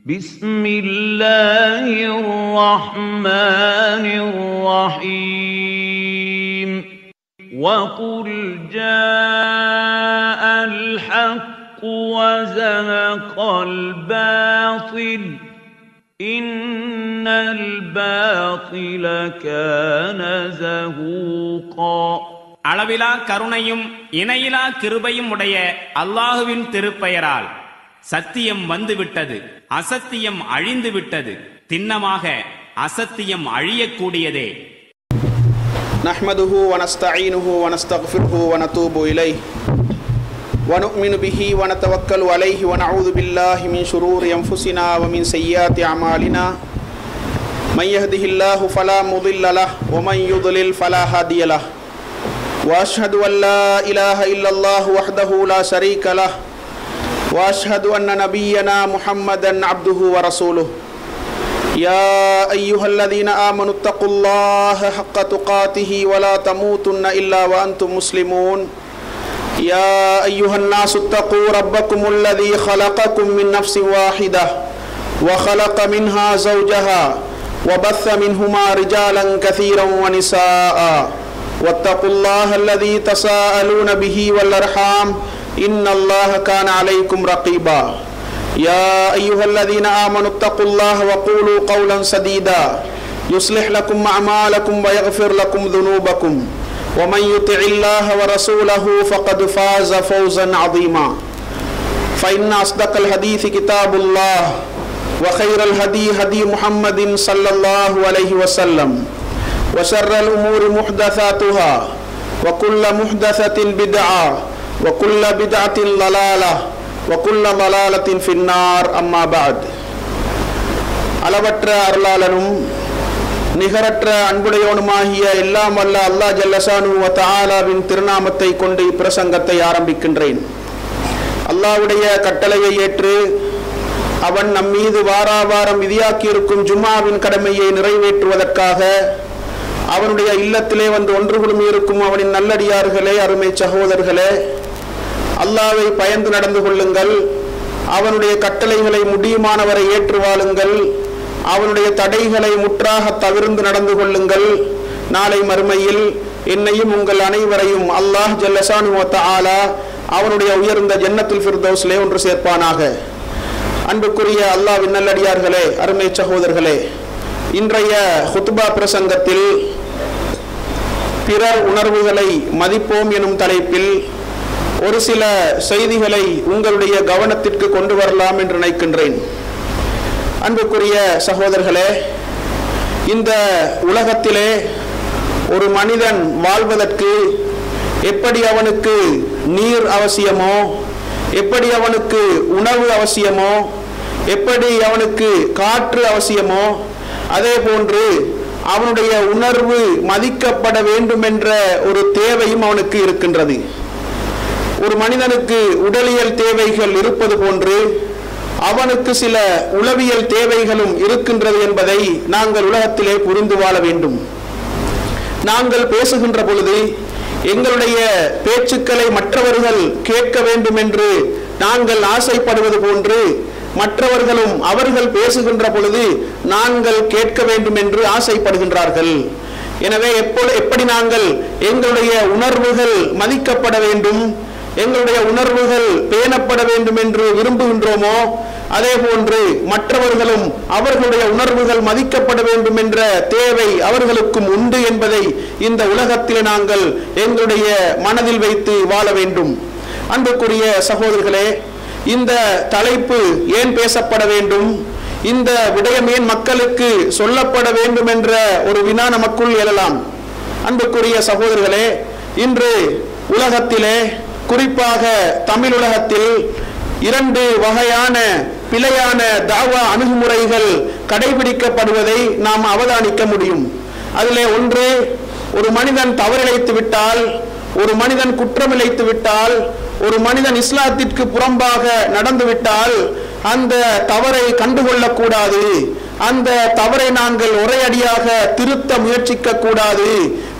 بسم الله الرحمن الرحيم وقل جاء الحق وزهق الباطل إن الباطل كان زهوقا அளவிலா கருணையும் இணையிலா கிருபையும் உடைய அல்லாஹுவின் திருப்பெயரால் சத்தியம் வந்துவிட்டது அசத்தியம் அழிந்து விட்டது திண்ணமாக அசத்தியம் அழியக்கூடியதே نحمده ونستعينه ونستغفره ونتوب إليه ونؤمن به ونتوكل عليه ونعوذ بالله من شرور أنفسنا ومن سيئات أعمالنا من يهده الله فلا مضل له ومن يضلل فلا هادي له وأشهد أن لا إله إلا الله وحده لا شريك له وأشهد أن نبينا محمدا عبده ورسوله يا أيها الذين آمنوا اتقوا الله حق تقاته ولا تموتن إلا وأنتم مسلمون يا أيها الناس اتقوا ربكم الذي خلقكم من نفس واحدة وخلق منها زوجها وبث منهما رجالا كثيرا ونساء واتقوا الله الذي تساءلون به والأرحام إن الله كان عليكم رقيبا يا أيها الذين آمنوا اتقوا الله وقولوا قولا سديدا يصلح لكم أعمالكم ويغفر لكم ذنوبكم ومن يطع الله ورسوله فقد فاز فوزا عظيما فإن أصدق الحديث كتاب الله وخير الهدي هدي محمد صلى الله عليه وسلم وشر الأمور محدثاتها وكل محدثة بدعة وكل بدعة ضلالة وكل ضلالة في النار أما بعد அளவற்ற அருளாளனும் நிகரற்ற அன்புடையவனுமாகிய எல்லாம் வல்ல அல்லாஹ் ஜல்லசானு வ தஆலாவின் திருநாமத்தை கொண்டு இப்பிரசங்கத்தை ஆரம்பிக்கின்றேன் அல்லாஹ்வுடைய கட்டளையை ஏற்று அவன் நம் மீது வாராவாரம் விதியாக்கியிருக்கும் ஜும்மாவின் கடமையை நிறைவேற்றுவதற்காக அவனுடைய இல்லத்திலே வந்து ஒன்று குழுமி இருக்கும் அவனின் நல்லடியார்களே அருமை சகோதரர்களே அல்லாவை பயந்து நடந்து கொள்ளுங்கள் அவனுடைய கட்டளைகளை முடியுமானவரை ஏற்று வாழுங்கள் அவனுடைய தடைகளை முற்றாக தவிர்ந்து நடந்து கொள்ளுங்கள் நாளை மறுமையில் என்னையும் உங்கள் அனைவரையும் அல்லாஹ் ஜல்லசானு ஆலா அவனுடைய உயர்ந்த ஜன்னத்தில் ஃபிர்தௌஸ்லே ஒன்று சேர்ப்பானாக அன்புக்குரிய அல்லாவின் நல்லடியார்களே அருமை சகோதரர்களே இன்றைய ஹுத்பா பிரசங்கத்தில் பிறர் உணர்வுகளை மதிப்போம் எனும் தலைப்பில் ஒரு சில செய்திகளை உங்களுடைய கவனத்திற்கு கொண்டு வரலாம் என்று நினைக்கின்றேன் அன்புக்குரிய சகோதரர்களே இந்த உலகத்திலே ஒரு மனிதன் வாழ்வதற்கு எப்படி அவனுக்கு நீர் அவசியமோ எப்படி அவனுக்கு உணவு அவசியமோ எப்படி அவனுக்கு காற்று அவசியமோ அதே போன்று அவனுடைய உணர்வு மதிக்கப்பட வேண்டும் என்ற ஒரு தேவையும் அவனுக்கு இருக்கின்றது ஒரு மனிதனுக்கு உடலியல் தேவைகள் இருப்பது போன்று அவனுக்கு சில உளவியல் தேவைகளும் இருக்கின்றது என்பதை நாங்கள் உலகத்திலே புரிந்து வாழ வேண்டும் நாங்கள் பேசுகின்ற பொழுது எங்களுடைய பேச்சுக்களை மற்றவர்கள் கேட்க வேண்டும் என்று நாங்கள் ஆசைப்படுவது போன்று மற்றவர்களும் அவர்கள் பேசுகின்ற பொழுது நாங்கள் கேட்க வேண்டும் என்று ஆசைப்படுகின்றார்கள் எனவே எப்பொழு எப்படி நாங்கள் எங்களுடைய உணர்வுகள் மதிக்கப்பட வேண்டும் எங்களுடைய உணர்வுகள் பேணப்பட வேண்டும் என்று விரும்புகின்றோமோ அதே போன்று மற்றவர்களும் அவர்களுடைய உணர்வுகள் மதிக்கப்பட வேண்டும் என்ற தேவை அவர்களுக்கும் உண்டு என்பதை இந்த உலகத்தில் நாங்கள் எங்களுடைய மனதில் வைத்து வாழ வேண்டும் அன்புக்குரிய சகோதரர்களே இந்த தலைப்பு ஏன் பேசப்பட வேண்டும் இந்த விடயம் ஏன் மக்களுக்கு சொல்லப்பட வேண்டும் என்ற ஒரு வினா நமக்குள் எழலாம் அன்புக்குரிய சகோதரர்களே இன்று உலகத்திலே குறிப்பாக தமிழ் உலகத்தில் இரண்டு வகையான பிழையான தாவா அணுகுமுறைகள் கடைபிடிக்கப்படுவதை நாம் அவதானிக்க முடியும் அதிலே ஒன்று ஒரு மனிதன் தவறிழைத்து விட்டால் ஒரு மனிதன் குற்றமிழைத்து விட்டால் ஒரு மனிதன் இஸ்லாத்திற்கு புறம்பாக நடந்து விட்டால் அந்த தவறை கண்டுகொள்ளக்கூடாது அந்த தவறை நாங்கள் ஒரேயடியாக திருத்த முயற்சிக்க கூடாது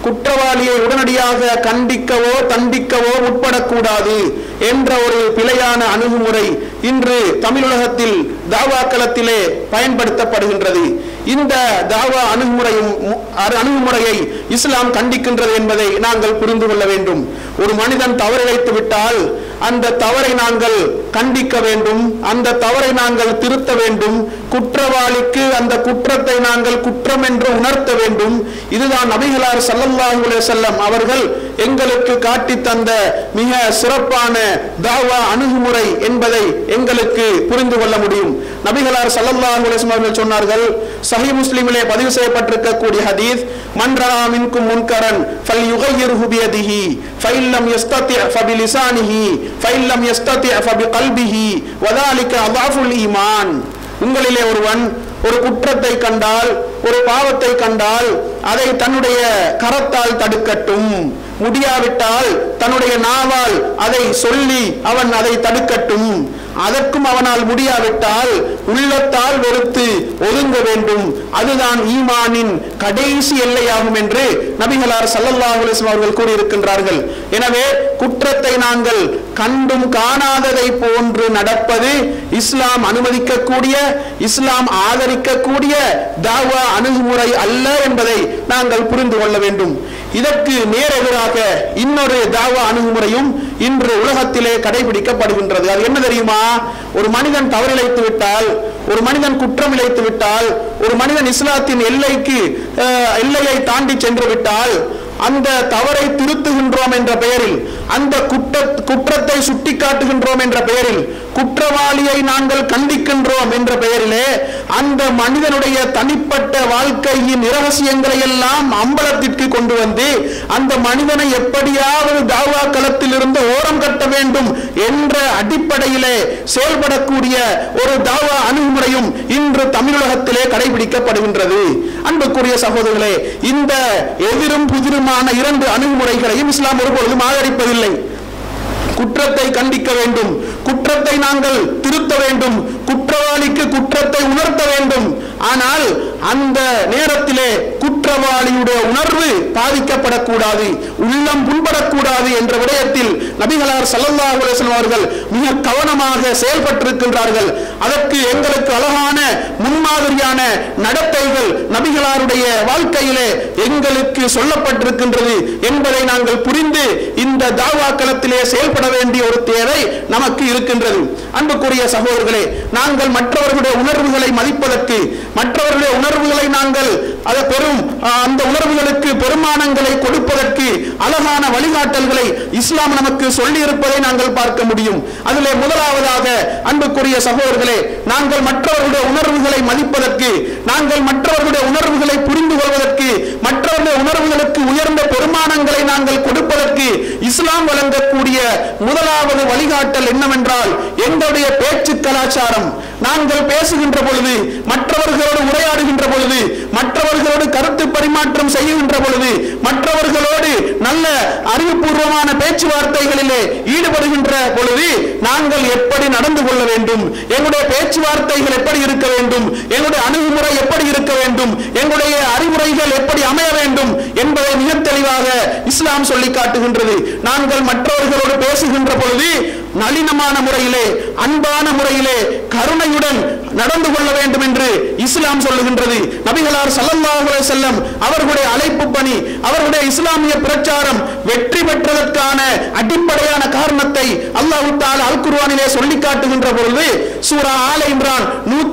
குற்றவாளியை உடனடியாக கண்டிக்கவோ தண்டிக்கவோ உட்படக்கூடாது என்ற ஒரு பிழையான அணுகுமுறை இன்று தமிழுலகத்தில் தாவா களத்திலே பயன்படுத்தப்படுகின்றது இந்த தாவா அணுகுமுறையும் அரு- அணுகுமுறையை இஸ்லாம் கண்டிக்கின்றது என்பதை நாங்கள் புரிந்து கொள்ள வேண்டும் ஒரு மனிதன் தவறிழைத்து விட்டால் அந்த தவறை நாங்கள் கண்டிக்க வேண்டும் அந்த தவறை நாங்கள் திருத்த வேண்டும் குற்றவாளிக்கு அந்த குற்றத்தை நாங்கள் குற்றம் என்று உணர்த்த வேண்டும் இதுதான் நபிகளார் ஸல்லல்லாஹு அலைஹி வஸல்லம் அவர்கள் எங்களுக்கு காட்டி தந்த மிக சிறப்பான தாவா அணுகுமுறை என்பதை எங்களுக்கு புரிந்து கொள்ள முடியும் நபிகளார் ஸல்லல்லாஹு அலைஹி வஸல்லம் அவர்கள் சொன்னார்கள் சஹி முஸ்லிமிலே பதிவு செய்யப்பட்டிருக்கக்கூடிய ஹதீஸ் மன் ரஆ மின்கும் முன்கரன் ஃபல்யுகையிர்ஹு பியதிஹி ஃபைல்லம் யஸ்ததி ஃபபிலிசானிஹி ஃபைல்லம் யஸ்ததி ஃபபிகல்பிஹி வதாலிக அதாஃபுல் ஈமான் உங்களிலே ஒருவன் ஒரு குற்றத்தை கண்டால் ஒரு பாவத்தை கண்டால் அதை தன்னுடைய கரத்தால் தடுக்கட்டும் முடியாவிட்டால் தன்னுடைய நாவால் அதை சொல்லி அவன் அதை தடுக்கட்டும் அதற்கும் அவனால் முடியாவிட்டால் உள்ளத்தால் வெறுத்து ஒதுங்க வேண்டும் அதுதான் ஈமானின் கடைசி எல்லையாகும் என்று நபிகளார் ஸல்லல்லாஹு அலைஹி வஸல்லம் அவர்கள் கூறியிருக்கின்றார்கள் எனவே குற்றத்தை நாங்கள் கண்டும் காணாததை போன்று நடப்பது இஸ்லாம் அனுமதிக்கக்கூடிய இஸ்லாம் ஆதரிக்கக்கூடிய தாவா அணுகுமுறை அல்ல என்பதை நாங்கள் புரிந்து கொள்ள வேண்டும் இதற்கு நேரெதிராக இன்னொரு தாவா அணுகுமுறையும் இன்று உலகத்திலே கடைபிடிக்கப்படுகின்றது அது என்ன தெரியுமா ஒரு மனிதன் தவறிழைத்து விட்டால் ஒரு மனிதன் குற்றம் இழைத்து விட்டால் ஒரு மனிதன் இஸ்லாத்தின் எல்லைக்கு அஹ், எல்லையை தாண்டி சென்று விட்டால் அந்த தவறை திருத்துகின்றோம் என்ற பெயரில் அந்த குற்ற குற்றத்தை சுட்டிக்காட்டுகின்றோம் என்ற பெயரில் குற்றவாளியை நாங்கள் கண்டிக்கின்றோம் என்ற பெயரிலே அந்த மனிதனுடைய தனிப்பட்ட வாழ்க்கையின் இரகசியங்களை எல்லாம் அம்பலத்திற்கு கொண்டு வந்து அந்த மனிதனை எப்படியாவது தாவா களத்தில் இருந்து ஓரம் கட்ட வேண்டும் என்ற அடிப்படையிலே செயல்படக்கூடிய ஒரு தாவா அணுகுமுறையும் இன்று தமிழகத்திலே கடைபிடிக்கப்படுகின்றது அன்புக்குரிய சகோதரர்களே இந்த எதிரும் புதிருமான இரண்டு அணுகுமுறைகளையும் இஸ்லாம் ஒருபொழுதும் ஆதரிப்பதில்லை குற்றத்தை கண்டிக்க வேண்டும் குற்றத்தை நாங்கள் திருத்த வேண்டும் குற்றவாளிக்கு குற்றத்தை உணர்த்த வேண்டும் ஆனால் அந்த நேரத்திலே குற்றவாளியுடைய உணர்வு பாதிக்கப்படக்கூடாது உள்ளம் புண்படக்கூடாது என்ற விடயத்தில் நபிகளார் ஸல்லல்லாஹு அலைஹி வஸல்லம் அவர்கள் மிக கவனமாக செயல்பட்டிருக்கின்றார்கள் அதற்கு எங்களுக்கு அழகான முன்மாதிரியான நடத்தைகள் நபிகளாருடைய வாழ்க்கையிலே எங்களுக்கு சொல்லப்பட்டிருக்கின்றது என்பதை நாங்கள் புரிந்து இந்த தாவா களத்திலே செயல்பட வேண்டிய ஒரு தேவை நமக்கு இருக்கின்றது அன்புக்குரிய சகோதரர்களே நாங்கள் மற்றவர்களுடைய உணர்வுகளை மதிப்பதற்கு மற்றவர்களுடைய உணர்வுகளை நாங்கள் அதை பெரும் அஹ், அந்த உணர்வுகளுக்கு பெருமானங்களை கொடுப்பதற்கு அழகான வழிகாட்டல்களை இஸ்லாம் நமக்கு சொல்லி இருப்பதை நாங்கள் பார்க்க முடியும் அதிலே முதலாவதாக அன்புக்குரிய சகோதரர்களே நாங்கள் மற்றவர்களுடைய உணர்வுகளை மதிப்பதற்கு நாங்கள் மற்றவர்களுடைய உணர்வுகளை புரிந்து கொள்வதற்கு மற்றவர்களுடைய உணர்வுகளுக்கு உயர்ந்த பெருமானங்களை நாங்கள் கொடுப்பதற்கு இஸ்லாம் வழங்கக்கூடிய முதலாவது வழிகாட்டல் என்னவென்றால் எங்களுடைய பேச்சு கலாச்சாரம் நாங்கள் பேசுகின்ற பொழுது மற்றவர்களோடு உரையாடுகின்ற பொழுது மற்றவர்களோடு கருத்து பரிமாற்றம் செய்கின்ற பொழுது மற்றவர்களோடு நல்ல அறிவுபூர்வமான பேச்சுவார்த்தைகளிலே ஈடுபடுகின்ற பொழுது நாங்கள் எப்படி நடந்து கொள்ள வேண்டும் எங்களுடைய பேச்சுவார்த்தைகள் எப்படி இருக்க வேண்டும் எங்களுடைய அணுகுமுறை எப்படி இருக்க வேண்டும் எங்களுடைய அறிவுரைகள் எப்படி அமைய வேண்டும் என்பதை மிக தெளிவாக இஸ்லாம் சொல்லி காட்டுகின்றது நாங்கள் மற்றவர்களோடு பேசுகின்ற பொழுது நளினமான முறையிலே அன்பான முறையிலே கருணையுடன் நடந்து கொள்ள வேண்டும் என்று இஸ்லாம் சொல்லுகின்றது நபிகளார் ஸல்லல்லாஹு அலைஹி வஸல்லம் அவர்களுடைய அழைப்பு பணி அவர்களுடைய இஸ்லாமிய பிரச்சாரம் வெற்றி பெற்றதற்கான அடிப்படையான காரணத்தை அல்லாஹ் தஆலா அல் குர்ஆனிலே சொல்லி காட்டுகின்ற பொழுது சூரா ஆல இம்ரான்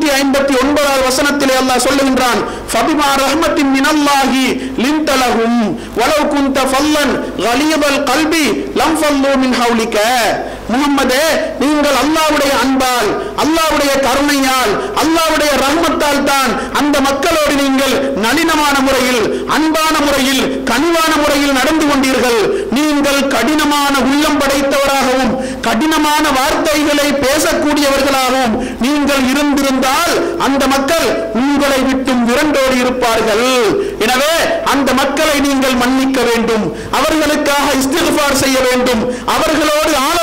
159 ஒன்பதாவது வசனத்திலே அல்லாஹ் சொல்லுகின்றான் ஃபபிமா ரஹ்மத்தின் மினல்லாஹி லின்தலஹும் வலவ் குந்த ஃபல்லன் கலீபல் கல்பி லம் ஃபல்லு மின் ஹவுலிக முகம்மதே நீங்கள் அல்லாஹ்வுடைய அன்பால் அல்லாஹ்வுடைய கருணையால் அல்லாஹ்வுடைய ரஹ்மத்தால் தான் அந்த மக்களோடு நீங்கள் நளினமான முறையில் அன்பான முறையில் கனிவான முறையில் நடந்து கொண்டீர்கள் நீங்கள் கடினமான உள்ளம் படைத்தவராகவும் கடினமான வார்த்தைகளை பேசக்கூடியவர்களாகவும் நீங்கள் இருந்திருந்தால் அந்த மக்கள் உங்களை விட்டும் விரண்டோடி இருப்பார்கள் எனவே அந்த மக்களை நீங்கள் மன்னிக்க வேண்டும் அவர்களுக்காக இஸ்திஃபார் செய்ய வேண்டும் அவர்களோடு ஆலோசனை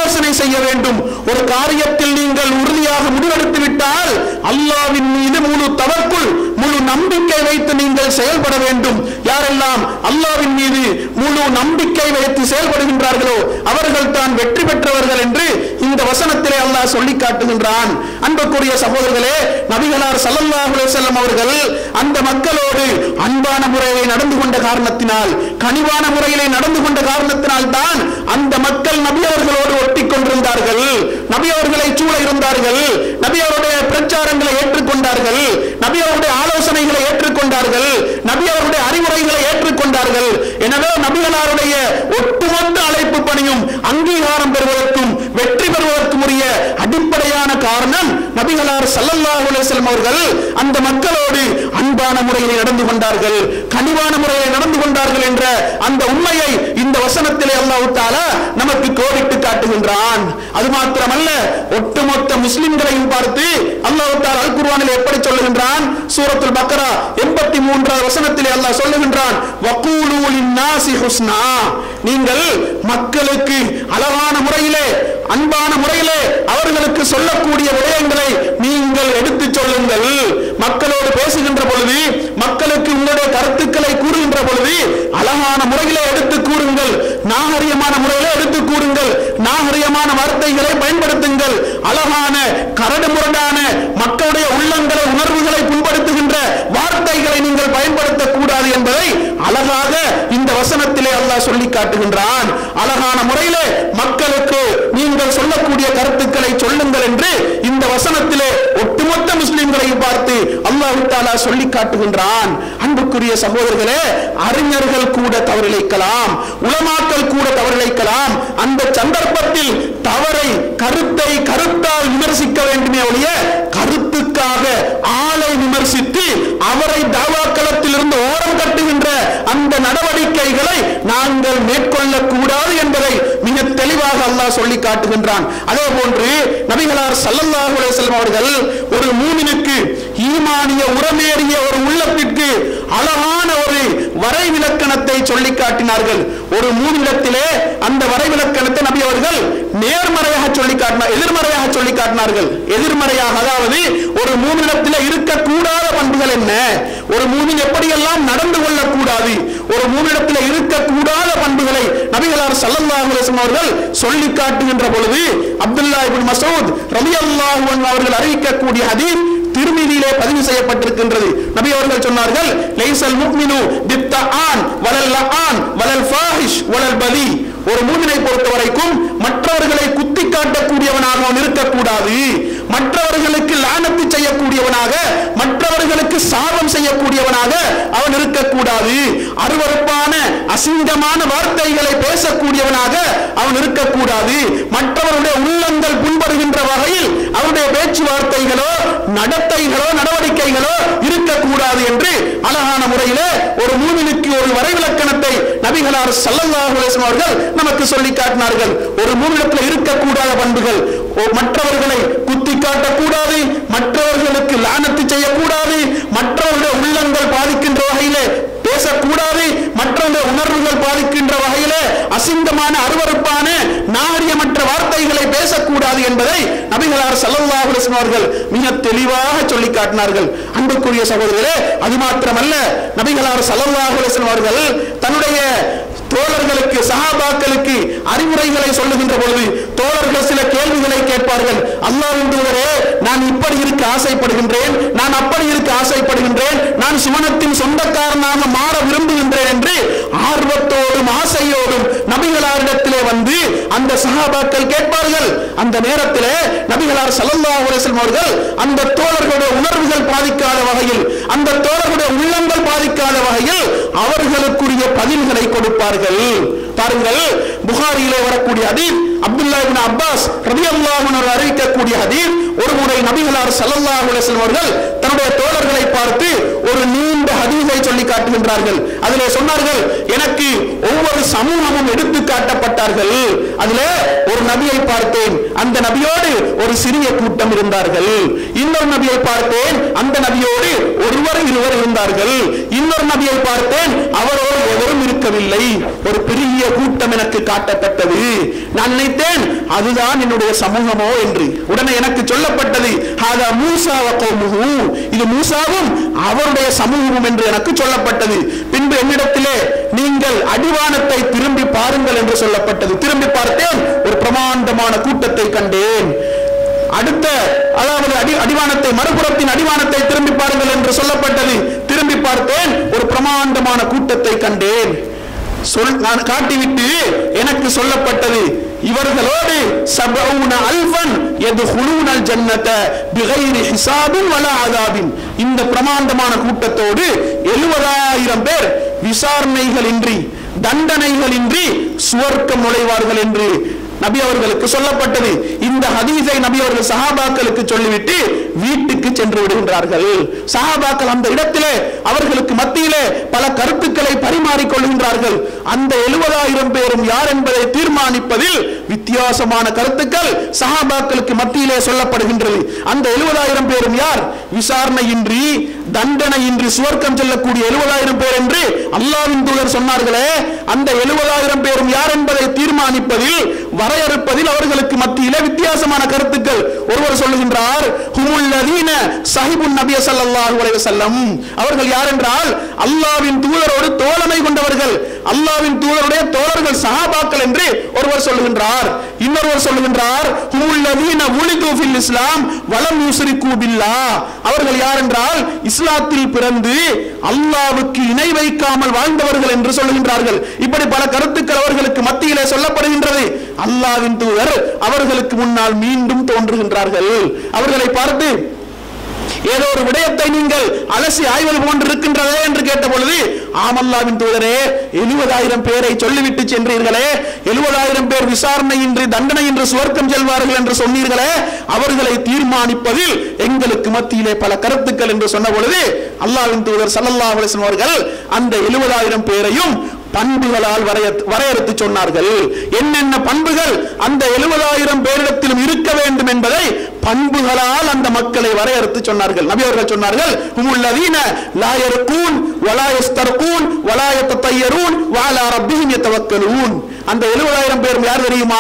ஆலோசனை செய்ய வேண்டும் ஒரு காரியத்தில் நீங்கள் உறுதியாக முடிவெடுத்து விட்டால் அல்லாவின் மீது முழு தவக்குள் முழு நம்பிக்கை வைத்து நீங்கள் செயல்பட வேண்டும் யாரெல்லாம் அல்லாவின் மீது முழு நம்பிக்கை வைத்து செயல்படுகின்றார்களோ அவர்கள் தான் வெற்றி பெற்றவர்கள் என்று இந்த வசனத்திலே அல்லாஹ் சொல்லி காட்டுகின்றான் அன்புக்குரிய சகோதரர்களே நபிகளார் ஸல்லல்லாஹு அலைஹி வஸல்லம் அவர்கள் அந்த மக்களோடு அன்பான முறையிலே நடந்து கொண்ட காரணத்தினால் கனிவான முறையிலே நடந்து கொண்ட காரணத்தினால் தான் அந்த மக்கள் நபி அவர்களோடு ஒட்டி கொண்டிருந்தார்கள் நபி அவர்களை சூழ இருந்தார்கள் நபி அவருடைய பிரச்சாரங்களை ஏற்றுக்கொண்டார்கள் நபி அவருடைய ஆலோசனைகளை ஏற்றுக்கொண்டார்கள் நபி அவருடைய அறிவுரைகளை ஏற்றுக்கொண்டார்கள் எனவே நபிகளாருடைய ஒட்டுமொத்த அழைப்பு பணியும் அங்கீகாரம் பெறுவதற்கும் வெற்றி பெறுவதற்கும் உரிய அடிப்படையான காரணம் நபிகளார் ஸல்லல்லாஹு அலைஹி வஸல்லம் அவர்கள் அந்த மக்களோடு அன்பான முறையில் நடந்து கொண்டார்கள் கனிவான முறையில் நடந்து கொண்டார்கள் என்ற அந்த உண்மையை இந்த வசனத்திலே அல்லாஹ் தஆலா நமக்கு கோடிட்டு காட்டுகின்றான் அது மாத்திரமல்ல ஒட்டுமொத்த முஸ்லிம்களையும் பார்த்து அல்லாஹ் தஆலா அல் குர்ஆனில் எப்படி சொல்லுகின்றான் சூரத்துல் பக்கரா 83வது வசனத்திலே அல்லாஹ் சொல்லுகின்றான் வகூலு லின்னாசி ஹுஸ்னா நீங்கள் மக்களுக்கு அழகான முறையிலே அன்பான முறையிலே அவர்களுக்கு சொல்லக்கூடிய விடயங்களை நீங்கள் எடுத்துச் சொல்லுங்கள் மக்களோடு பேசுகின்ற பொழுது மக்களுக்கு உங்களுடைய கருத்துக்களை கூறுகின்ற பொழுது அழகான முறையிலே எடுத்து கூறுங்கள் நாகரிகமான முறையிலே எடுத்து கூறுங்கள் நாகரிகமான வார்த்தைகளை பயன்படுத்துங்கள் அழகான கரடு முரடான மக்களுடைய உள்ளங்களை உணர்வுகளை புண்படுத்துகின்ற வார்த்தைகளை நீங்கள் பயன்படுத்தக்கூடாது என்பதை அழகாக இந்த வசனத்திலே அல்லாஹ் சொல்லி காட்டுகின்றான் அழகான முறையிலே மக்களுக்கு நீங்கள் சொல்லக்கூடிய கருத்துக்களை சொல்லுங்கள் என்று இந்த வசனத்திலே ஒட்டுமொத்த முஸ்லிம்களையும் பார்த்து அல்லாஹ் தாலா சொல்லி காட்டுகின்றான் அன்புக்குரிய சகோதரர்களே அறிஞர்கள் கூட தவறிழைக்கலாம் உலமாக்கள் கூட தவறிழைக்கலாம் அந்த சந்தர்ப்பத்தில் தவறை கருத்தை கருத்தால் விமர்சிக்க வேண்டுமே ஒழிய கருத்துக்காக ஆளை விமர்சித்து அவரை தாவாக்களத்தில் இருந்து ஓரம் கட்டுகின்ற அந்த நடவடிக்கைகளை நாங்கள் மேற்கொள்ள கூடாது என்பதை மிக தெளிவாக அல்லாஹ் சொல்லி காட்டுகின்றான் அதே போன்று நபிகளார் ஸல்லல்லாஹு அலைஹி வஸல்லம் அவர்கள் ஒரு மூமினுக்கு ஈமானிய உரமேறிய ஒரு உள்ளத்திற்கு அழகான ஒரு வரைவிலக்கணத்தை சொல்லி காட்டினார்கள் ஒரு மூமிடத்திலே அந்த வரைவிலக்கணத்தை நபி அவர்கள் நேர்மறையாக சொல்லி காட்டினார் எதிர்மறையாக சொல்லி காட்டினார்கள் எதிர்மறையாக அதாவது ஒரு மூமிடத்திலே இருக்கக்கூடாத பண்புகள் என்ன ஒரு மூமின் எப்படியெல்லாம் நடந்து கொள்ளக்கூடாது ஒரு மூமிடத்திலே இருக்கக்கூடாத பண்புகளை நபிகளார் ஸல்லல்லாஹு அலைஹி வஸல்லம் அவர்கள் சொல்லி காட்டுகின்ற பொழுது அப்துல்லா இப்னு மஸ்ஊத் ரலியல்லாஹு அன்ஹு அவர்கள் அறிவிக்கக்கூடிய ஹதீஸ் திருமதியிலே பதிவு செய்யப்பட்டிருக்கின்றது நபி அவர்கள் சொன்னார்கள் லைசல் முக்மினு பித்தஆன் வலல் லஆன் வலல் ஃபாஹிஷ் வலல் பலி ஒரு மூமினை பொறுத்த வரைக்கும் மற்றவர்களை குத்தி காட்டக்கூடியவனாக அவன் இருக்கக்கூடாது மற்றவர்களுக்கு லானத்து செய்யக்கூடியவனாக மற்றவர்களுக்கு சாபம் செய்யக்கூடியவனாக அவன் இருக்கக்கூடாது அருவருப்பான அசிங்கமான வார்த்தைகளை பேசக்கூடியவனாக அவன் இருக்கக்கூடாது மற்றவருடைய உள்ளங்கள் புண்படுகின்ற வகையில் அவருடைய பேச்சுவார்த்தைகளோ நடத்தைகளோ நடவடிக்கைகளோ இருக்கக்கூடாது என்று அழகான முறையிலே ஒரு மூமினுக்கு ஒரு வரைவிலக்கணத்தை நபிகளார் ஸல்லல்லாஹு அலைஹி வஸல்லம் அவர்கள் நமக்கு சொல்லி காட்டினார்கள் ஒரு மூமிடத்தில் இருக்கக்கூடாத பண்புகள் ஓ- மற்றவர்களை குத்தி காட்டக்கூடாது மற்றவர்களுக்கு லானத்து செய்யக்கூடாது மற்றவர்களுடைய உள்ளங்கள் பாதிக்கின்ற வகையிலே பேசக்கூடாது மற்றவருடைய உணர்வுகள் பாதிக்கின்ற வகையிலே அசிங்கமான அருவருப்பான நாகரிகமற்ற வார்த்தைகளை பேசக்கூடாது என்பதை நபிகளார் ஸல்லல்லாஹு அலைஹி வஸல்லம் அவர்கள் மிக தெளிவாக சொல்லி காட்டினார்கள் அன்புக்குரிய சகோதரர்களே அது மாத்திரமல்ல நபிகளார் ஸல்லல்லாஹு அலைஹி வஸல்லம் அவர்கள் தன்னுடைய தோழர்களுக்கு சஹாபாக்களுக்கு அறிவுரைகளை சொல்லுகின்ற பொழுது தோழர்கள் சில கேள்விகளை கேட்பார்கள் அல்லாஹ்வின் தூதரே நான் இப்படி இருக்க ஆசைப்படுகின்றேன் நான் அப்படி இருக்க ஆசைப்படுகின்றேன் நான் சுமணத்தின் சொந்தக்காரனாக மாற விரும்புகின்றேன் என்று ஆர்வத்தோடும் ஆசையோடும் நபிகளாரிடத்திலே வந்து அந்த சஹாபாக்கள் கேட்பார்கள் அந்த நேரத்திலே நபிகளார் ஸல்லல்லாஹு அலைஹி வஸல்லம் அவர்கள் அந்த தோழர்களுடைய உணர்வுகள் பாதிக்காத வகையில் அந்த தோழர்களுடைய உள்ளங்கள் பாதிக்காத வகையில் அவர்களுக்குரிய பதில்களை கொடுப்பார்கள் பாருங்கள் புகாரியிலே வரக்கூடிய ஹதீஸ் அப்துல்லா இப்னு அப்பாஸ் ரலியல்லாஹு அன்ஹு அறிவிக்கக்கூடிய ஹதீஸ் ஒரு முறை நபிகளார் ஸல்லல்லாஹு அலைஹி வஸல்லம் அவர்கள் தன்னுடைய தோழர்களை பார்த்து ஒரு நீண்ட ஹதீஸை சொல்லி காட்டுகின்றார்கள் அதிலே சொன்னார்கள் எனக்கு ஒவ்வொரு சமூகமும் எடுத்து காட்டப்பட்டார்கள் அதிலே ஒரு நபியை பார்த்தேன் அந்த நபியோடு ஒரு சிறிய கூட்டம் இருந்தார்கள் இன்னொரு நபியை பார்த்தேன் அந்த நபியோடு ஒருவர் இருவர் இருந்தார்கள் இன்னொரு நபியை பார்த்தேன் அவரோடு எவரும் இருக்கவில்லை ஒரு பெரிய கூட்டம் எனக்கு காட்டப்பட்டது நான் நினைத்தேன் அதுதான் என்னுடைய சமூகமோ என்று உடனே எனக்கு சொல்லப்பட்டது ஹாதா மூசா வ கௌமுஹு. இது மூசாவும் அவருடைய சமூகமும் என்று எனக்கு சொல்லப்பட்டது பின்பு என்னிடத்திலே நீங்கள் அடிவானத்தை திரும்பி பாருங்கள் என்று சொல்லப்பட்டது திரும்பி பார்த்தேன் ஒரு பிரமாண்டமான கூட்டத்தை கண்டேன் அடுத்த அதாவது அடி அடிவானத்தை மறுபுறத்தின் அடிவானத்தை திரும்பி பாருங்கள் என்று சொல்லப்பட்டது திரும்பி பார்த்தேன் ஒரு பிரமாண்டமான கூட்டத்தை கண்டேன் சொல் நான் காட்டிவிட்டு எனக்கு சொல்லப்பட்டது இவர்களோடு சபவுன அல்ஃபன் யதுஹுலூனல் ஜன்னத பிகைரி ஹிசாபின் வலா அதாபின் இந்த பிரமாண்டமான கூட்டத்தோடு எழுபதாயிரம் பேர் விசாரணைகளின்றி தண்டனைகளின்றி சுவர்க்கம் நுழைவார்கள் என்று நபி அவர்களுக்கு சொல்லப்பட்டது இந்த ஹதீஸை நபி அவர்கள் சஹாபாக்களுக்கு சொல்லிவிட்டு வீட்டுக்கு சென்று விடுகின்றார்கள் சஹாபாக்கள் அந்த இடத்திலே அவர்களுக்கு மத்தியிலே பல கருத்துக்களை பரிமாறிக் கொள்கின்றார்கள் அந்த எழுபதாயிரம் பேரும் யார் என்பதை தீர்மானிப்பதில் வித்தியாசமான கருத்துக்கள் சஹாபாக்களுக்கு மத்தியிலே சொல்லப்படுகின்றது அந்த எழுபதாயிரம் பேரும் யார் விசாரணையின்றி தண்டனையின்றி சுவர்க்கம் செல்லக்கூடிய எழுபதாயிரம் பேர் என்று அல்லாவின் தூதர் சொன்னார்களே அந்த எழுபதாயிரம் பேரும் யார் என்பதை தீர்மானிப்பதில் வரையறுப்பதில் அவர்களுக்கு மத்தியிலே வித்தியாசமான கருத்துக்கள் ஒருவர் சொல்லுகின்றார் ஹுமுல்லதீன சஹிபுன் நபிய ஸல்லல்லாஹு அலைஹி வஸல்லம் அவர்கள் யார் என்றால் அல்லாவின் தூதரோடு தோழமை கொண்டவர்கள் அல்லாவின் தூதருடைய தோழர்கள் சஹாபாக்கள் என்று ஒருவர் சொல்லுகின்றார் இன்னொருவர் சொல்லுகின்றார் ஹுமுல்லதீன உலிது ஃபில் இஸ்லாம் வலம் யுஸ்ரிகு பில்லாஹ் அவர்கள் யார் என்றால் இஸ்லாத்தில் பிறந்து அல்லாவுக்கு இணை வைக்காமல் வாழ்ந்தவர்கள் என்று சொல்லுகின்றார்கள் இப்படி பல கருத்துக்கள் அவர்களுக்கு மத்தியிலே சொல்லப்படுகின்றது அல்லாவின் தூதர் அவர்களுக்கு முன்னால் மீண்டும் தோன்றுகின்றார்கள் அவர்களை பார்த்து ஏதோ ஒரு விடயத்தை நீங்கள் அலசி ஆய்வது போன்று இருக்கின்றதே என்று கேட்ட பொழுது ஆமல்லாவின் தூதரே எழுபதாயிரம் பேரை சொல்லிவிட்டு சென்றீர்களே எழுபதாயிரம் பேர் விசாரணையின்றி தண்டனையின்றி சுவர்க்கம் செல்வார்கள் என்று சொன்னீர்களே அவர்களை தீர்மானிப்பதில் எங்களுக்கு மத்தியிலே பல கருத்துக்கள் என்று சொன்ன பொழுது அல்லாவின் தூதர் சல்லல்லாஹு அலைஹி வஸல்லம் அவர்கள் அந்த எழுபதாயிரம் பேரையும் பண்புகளால் வரைய- வரையறுத்து சொன்னார்கள் என்னென்ன பண்புகள் அந்த எழுபதாயிரம் பேரிடத்திலும் இருக்க வேண்டும் என்பதை பண்புகளால் அந்த மக்களை வரையறுத்து சொன்னார்கள் நபி அவர்கள் சொன்னார்கள் உமுல்லதீன லா யர்கூன் வலா யஸ்தர்கூன் வலா யத்தயரூன் வலா ரப்பிஹிம் யதவக்கலூன் அந்த எழுபதாயிரம் பேர் யார் தெரியுமா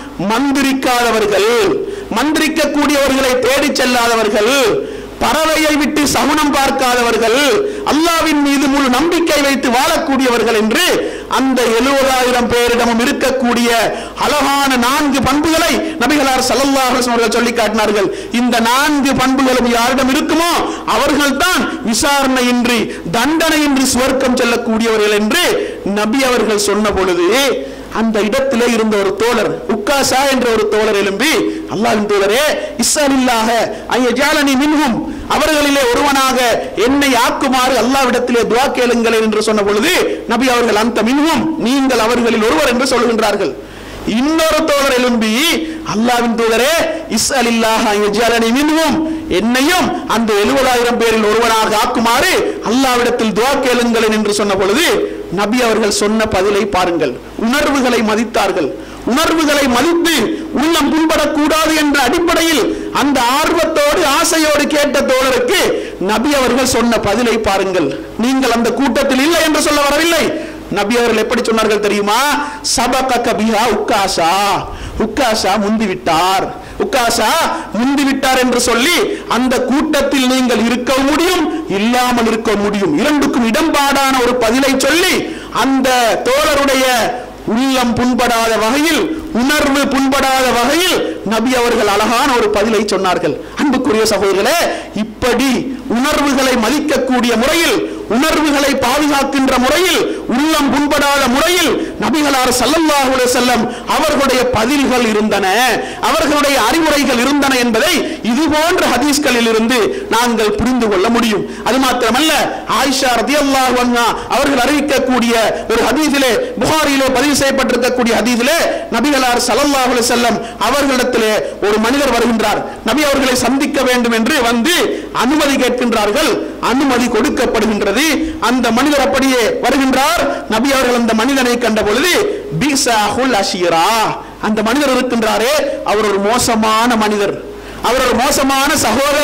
மந்திரிக்காதவர்கள் மந்திரிக்க கூடியவர்களை தேடிச் செல்லாதவர்கள் பறவையை விட்டு சகுனம் பார்க்காதவர்கள் அல்லாவின் மீது முழு நம்பிக்கை வைத்து வாழக்கூடியவர்கள் என்று அந்த எழுபதாயிரம் பேரிடமும் இருக்கக்கூடிய அழகான நான்கு பண்புகளை நபிகளார் ஸல்லல்லாஹு அலைஹி வஸல்லம் அவர்கள் சொல்லி காட்டினார்கள் இந்த நான்கு பண்புகளும் யாரிடம் இருக்குமோ அவர்கள்தான் விசாரணையின்றி தண்டனையின்றி சுவர்க்கம் செல்லக்கூடியவர்கள் என்று நபி அவர்கள் சொன்ன பொழுது அந்த இடத்திலே இருந்த ஒரு தோழர் உக்காசா என்ற ஒரு தோழர் எழும்பி அல்லாஹ்வின் தோழரே இஸ்ஸலில்லாஹ ஐயஜாலனி மின்ஹும் அவர்களிலே ஒருவனாக என்னை ஆக்குமாறு அல்லாவிடத்திலே துவா கேளுங்கள் என்று சொன்ன பொழுது நபி அவர்கள் அந்த மின்ஹும் நீங்கள் அவர்களில் ஒருவர் என்று சொல்கின்றார்கள் இன்னொரு தோழர் எழும்பி அல்லாவின் தூதரே இஸ்அலில்லாஹ யஜ்அலனி மின்ஹும் என்னையும் அந்த எழுபதாயிரம் பேரில் ஒருவனாக ஆக்குமாறு அல்லாவிடத்தில் துவா கேளுங்கள் என்று சொன்ன பொழுது நபி அவர்கள் சொன்ன பதிலை பாருங்கள் உணர்வுகளை மதித்தார்கள் உணர்வுகளை மதித்து உள்ளம் புண்படக்கூடாது என்ற அடிப்படையில் அந்த ஆர்வத்தோடு ஆசையோடு கேட்ட தோழருக்கு நபி அவர்கள் சொன்ன பதிலை பாருங்கள் நீங்கள் அந்த கூட்டத்தில் இல்லை என்று சொல்ல வரவில்லை நபி அவர்கள் எப்படி சொன்னார்கள் தெரியுமா சபக கபிஹா உக்காசா உக்காசா முந்தி விட்டார் உக்காசா முந்தி விட்டார் என்று சொல்லி அந்த கூட்டத்தில் நீங்கள் இருக்க முடியும் இல்லாமல் இருக்க முடியும் இரண்டுக்கும் இடம்பாடான ஒரு பதிலை சொல்லி அந்த தோழருடைய உள்ளம் புண்படாத வகையில் உணர்வு புண்படாத வகையில் நபி அவர்கள் அழகான ஒரு பதிலை சொன்னார்கள் அன்புக்குரிய சகோதரர்களே இப்படி உணர்வுகளை மதிக்கக்கூடிய முறையில் உணர்வுகளை பாதுகாக்கின்ற முறையில் உள்ளம் புண்படாத முறையில் நபிகளார் ஸல்லல்லாஹு அலைஹி வஸல்லம் அவர்களுடைய பதில்கள் இருந்தன அவர்களுடைய அறிவுரைகள் இருந்தன என்பதை இது போன்ற ஹதீஸ்களில் இருந்து நாங்கள் புரிந்து கொள்ள முடியும் அது மாத்திரமல்ல ஆயிஷா ரதியல்லாஹு அன்ஹா அவர்கள் அறிவிக்கக்கூடிய ஒரு ஹதீஸிலே புகாரியிலே பதிவு செய்யப்பட்டிருக்கக்கூடிய ஹதீஸிலே நபிகளார் ஸல்லல்லாஹு அலைஹி வஸல்லம் அவர்களிடத்திலே ஒரு மனிதர் வருகின்றார் நபி அவர்களை சந்திக்க வேண்டும் என்று வந்து அனுமதி கேட்கின்றார்கள் அனுமதி கொடுக்கப்படுகின்றது அந்த மனிதர் அப்படியே வருகின்றார் நபி அவர்கள் அந்த மனிதனை கண்ட பொழுது பீசாஹுல் அஷீரா அந்த மனிதர் இருக்கின்றாரே அவர் ஒரு மோசமான மனிதர் அவர் ஒரு மோசமான சகோதரர்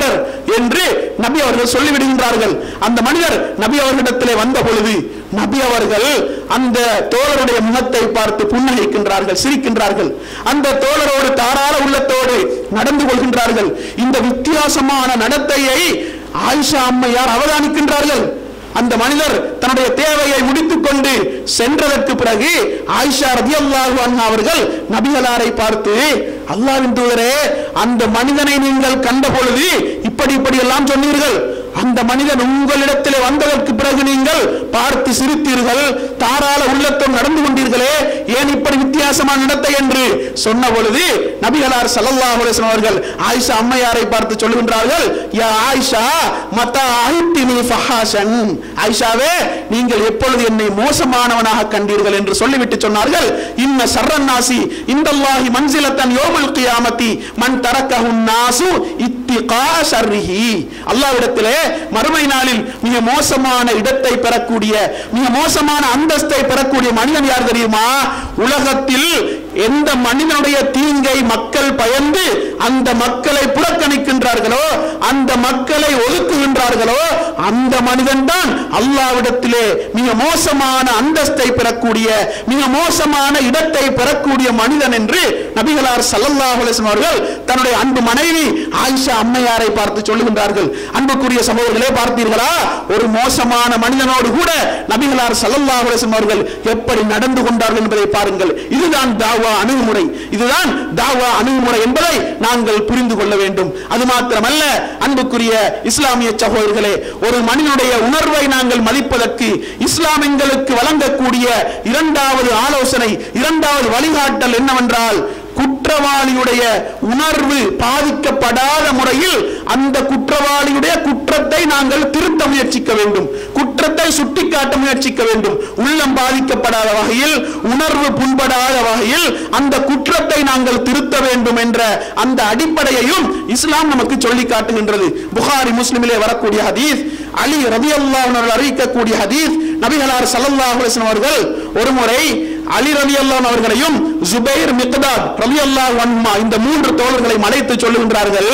என்று நபி அவர்கள் சொல்லிவிடுகின்றார்கள் அந்த மனிதர் நபி அவர்களிடத்திலே வந்த பொழுது நபி அவர்கள் அந்த தோழருடைய முகத்தை பார்த்து புன்னகைக்கின்றார்கள் சிரிக்கின்றார்கள் அந்த தோழரோடு தாராள உள்ளத்தோடு நடந்து கொள்கின்றார்கள் இந்த வித்தியாசமான நடத்தையை ஆயிஷா அம்மையார் அவதானிக்கின்றார்கள் அந்த மனிதர் தன்னுடைய தேவையை முடித்துக் கொண்டு சென்றதற்கு பிறகு ஆயிஷா ரதியல்லாஹு அன்ஹா அவர்கள் நபிகளாரை பார்த்து அல்லாஹ்வின் தூதரே அந்த மனிதனை நீங்கள் கண்ட பொழுது இப்படி இப்படி எல்லாம் சொன்னீர்கள் அந்த மனிதன் உங்களிடத்திலே வந்ததற்கு பிறகு நீங்கள் பார்த்து சிரித்தீர்கள் தாராள உள்ளத்தோடு நடந்து கொண்டீர்களே ஏன் இப்படி வித்தியாசமான நடத்தை என்று சொன்ன பொழுது நபிகளார் ஸல்லல்லாஹு அலைஹி வஸல்லம் அவர்கள் ஆயிஷா அம்மையாரை பார்த்து சொல்லுகின்றார்கள் யா ஆயிஷா மத்தா அஹித்தினி ஃபஹாஷன் ஆயிஷாவே நீங்கள் எப்பொழுது என்னை மோசமானவனாக கண்டீர்கள் என்று சொல்லிவிட்டு சொன்னார்கள் இன்ன சர்ரன்னாசி இந்தல்லாஹி மன்சிலத்தன் யோமுல் கியாமத்தி மன் தரக்கஹுன் நாசு இத்திகா ஷர்ரிஹி அல்லாஹ்விடத்திலே மறுமை நாளில் மிக மோசமான இடத்தை பெறக்கூடிய மிக மோசமான அந்தஸ்தை பெறக்கூடிய மனிதன் யார் தெரியுமா உலகத்தில் எந்த மனிதனுடைய தீங்கை மக்கள் பயந்து அந்த மக்களை புறக்கணிக்கின்றார்களோ அந்த மக்களை ஒதுக்குகின்றார்களோ அந்த மனிதன் தான் அல்லாவிடத்திலே மிக மோசமான அந்தஸ்தை பெறக்கூடிய மிக மோசமான இடத்தை பெறக்கூடிய மனிதன் என்று நபிகளார் ஸல்லல்லாஹு அலைஹி வஸல்லம் அவர்கள் தன்னுடைய அன்பு மனைவி ஆயிஷா அம்மையாரை பார்த்து சொல்லுகின்றார்கள் அன்புக்குரிய சகோதரர்களே பார்த்தீர்களா ஒரு மோசமான மனிதனோடு கூட நபிகளார் ஸல்லல்லாஹு அலைஹி வஸல்லம் அவர்கள் எப்படி நடந்து கொண்டார்கள் என்பதை பாருங்கள் இதுதான் தாவா அணுகுமுறை இதுதான் தாவா அணுகுமுறை என்பதை நாங்கள் புரிந்து கொள்ள வேண்டும் அது மாத்திரமல்ல அன்புக்குரிய இஸ்லாமிய சகோதரர்களே ஒரு மனிதனுடைய உணர்வை நாங்கள் மதிப்பதற்கு இஸ்லாம் எங்களுக்கு வழங்கக்கூடிய இரண்டாவது ஆலோசனை இரண்டாவது வழிகாட்டல் என்னவென்றால் குற்றவாளியுடைய உணர்வு பாதிக்கப்படாத முறையில் அந்த குற்றவாளியுடைய குற்றத்தை நாங்கள் திருத்த முயற்சிக்க வேண்டும் குற்றத்தை சுட்டிக்காட்ட முயற்சிக்க வேண்டும் உள்ளம் பாதிக்கப்படாத வகையில் உணர்வு புண்படாத வகையில் அந்த குற்றத்தை நாங்கள் திருத்த வேண்டும் என்ற அந்த அடிப்படையையும் இஸ்லாம் நமக்கு சொல்லி காட்டுகின்றது புகாரி முஸ்லிமிலே வரக்கூடிய ஹதீஸ் அலி ரபியல்லாஹு அவர்கள் அறிவிக்கக்கூடிய ஹதீஸ் நபிகளார் ஸல்லல்லாஹு அலைஹி வஸல்லம் அவர்கள் ஒருமுறை அலி ரலியல்லாஹு அவர்களையும் ஜுபைர் மிக்தாத் ரலியல்லாஹு அன்ஹுமா இந்த மூன்று தோழர்களை அழைத்து சொல்லுகின்றார்கள்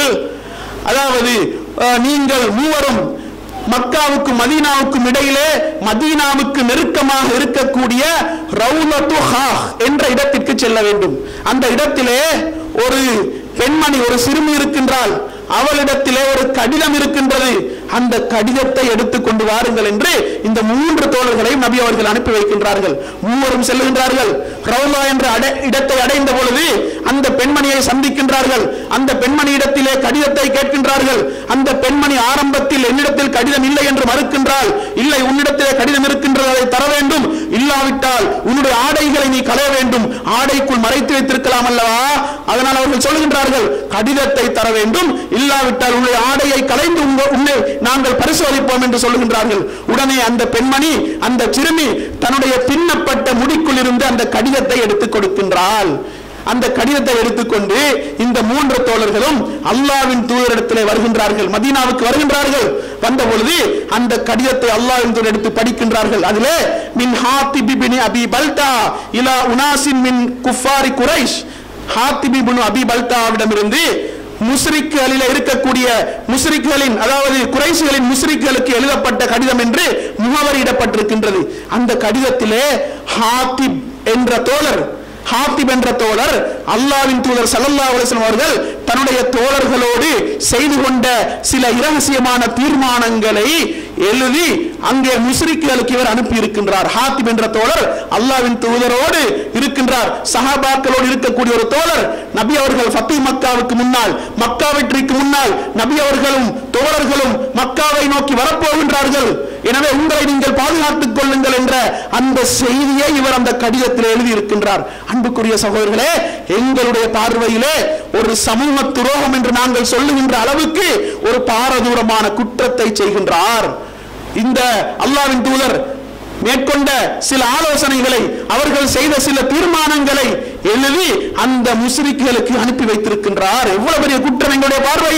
அதாவது அஹ், நீங்கள் மூவரும் மக்காவுக்கும் மதீனாவுக்கும் இடையிலே மதீனாவுக்கு நெருக்கமாக இருக்கக்கூடிய ரவுலத்து ஹாஹ் என்ற இடத்திற்கு செல்ல வேண்டும் அந்த இடத்திலே ஒரு பெண்மணி ஒரு சிறுமி இருக்கின்றாள் அவளிடத்திலே ஒரு கடிதம் இருக்கின்றது அந்த கடிதத்தை எடுத்துக் கொண்டு வாருங்கள் என்று இந்த மூன்று தோழர்களையும் நபி அவர்கள் அனுப்பி வைக்கின்றார்கள் மூவரும் செல்லுகின்றார்கள் ரவுலா என்ற அடை- இடத்தை அடைந்த பொழுது அந்த பெண்மணியை சந்திக்கின்றார்கள் அந்த பெண்மணி இடத்திலே கடிதத்தை கேட்கின்றார்கள் அந்த பெண்மணி ஆரம்பத்தில் என்னிடத்தில் கடிதம் இல்லை என்று மறுக்கின்றாள் இல்லை உன்னிடத்திலே கடிதம் இருக்கின்றது அதை தர வேண்டும் இல்லாவிட்டால் உன்னுடைய ஆடைகளை நீ களைய வேண்டும் ஆடைக்குள் மறைத்து வைத்திருக்கலாம் அல்லவா அதனால் அவர்கள் சொல்லுகின்றார்கள் கடிதத்தை தர வேண்டும் இல்லாவிட்டால் உன்னுடைய ஆடையை களைந்து உங்க- உன்னை நாங்கள் பரிசோதிப்போம் என்று சொல்லுகின்றார்கள் உடனே அந்த பெண்மணி அந்த சிறுமி தன்னுடைய பின்னப்பட்ட முடிக்குள் இருந்து அந்த கடிதத்தை எடுத்துக் கொடுக்கின்றாள் அந்த கடிதத்தை எடுத்துக்கொண்டு இந்த மூன்று தோழர்களும் அல்லாவின் தூதரிடத்திலே வருகின்றார்கள் மதீனாவுக்கு வருகின்றார்கள் வந்த பொழுது அந்த கடிதத்தை அல்லாவின் தூதர் எடுத்து படிக்கின்றார்கள் அதிலே மின் ஹாத்திபி பின் அபி பல்தா இலா உனாசின் மின் குஃபாரி குரைஷ் ஹாத்திபி பின் அபி பல்தாவிடமிருந்து முஸ்ரிக்குகளில் இருக்கக்கூடிய முஸ்ரிக்குகளின் அதாவது குறைசுகளின் முஸ்ரிக்குகளுக்கு எழுதப்பட்ட கடிதம் என்று முகவரியிடப்பட்டிருக்கின்றது அந்த கடிதத்திலே ஹாத்திப் என்ற தோழர் ஹாத்திப் என்ற தோழர் அல்லாவின் தூதர் ஸல்லல்லாஹு அலைஹி வஸல்லம் அவர்கள் தன்னுடைய தோழர்களோடு செய்து கொண்ட சில இரகசியமான தீர்மானங்களை எழுதி அங்கே முஸ்ரிக்குகளுக்கு இவர் அனுப்பி இருக்கின்றார் ஹாத்திப் என்ற தோழர் அல்லாவின் தூதரோடு இருக்கின்றார் சஹாபாக்களோடு இருக்கக்கூடிய ஒரு தோழர் நபி அவர்கள் ஃபத்தி மக்காவுக்கு முன்னால் மக்கா வெற்றிக்கு முன்னால் நபி அவர்களும் தோழர்களும் மக்காவை நோக்கி வரப்போகின்றார்கள் எனவே உங்களை நீங்கள் பாதுகாத்துக் கொள்ளுங்கள் என்ற அந்த செய்தியை இவர் அந்த கடிதத்தில் எழுதி இருக்கின்றார் அன்புக்குரிய சகோதரர்களே எங்களுடைய பார்வையிலே ஒரு சமூக துரோகம் என்று நாங்கள் சொல்லுகின்ற அளவுக்கு ஒரு பாரதூரமான குற்றத்தை செய்கின்றார் இந்த அல்லாவின் தூதர் மேற்கொண்ட சில ஆலோசனைகளை அவர்கள் செய்த சில தீர்மானங்களை எழுதி அந்த முஸ்லிக்குகளுக்கு அனுப்பி வைத்திருக்கின்றார் எவ்வளவு பெரிய குற்றம் எங்களுடைய பார்வையில்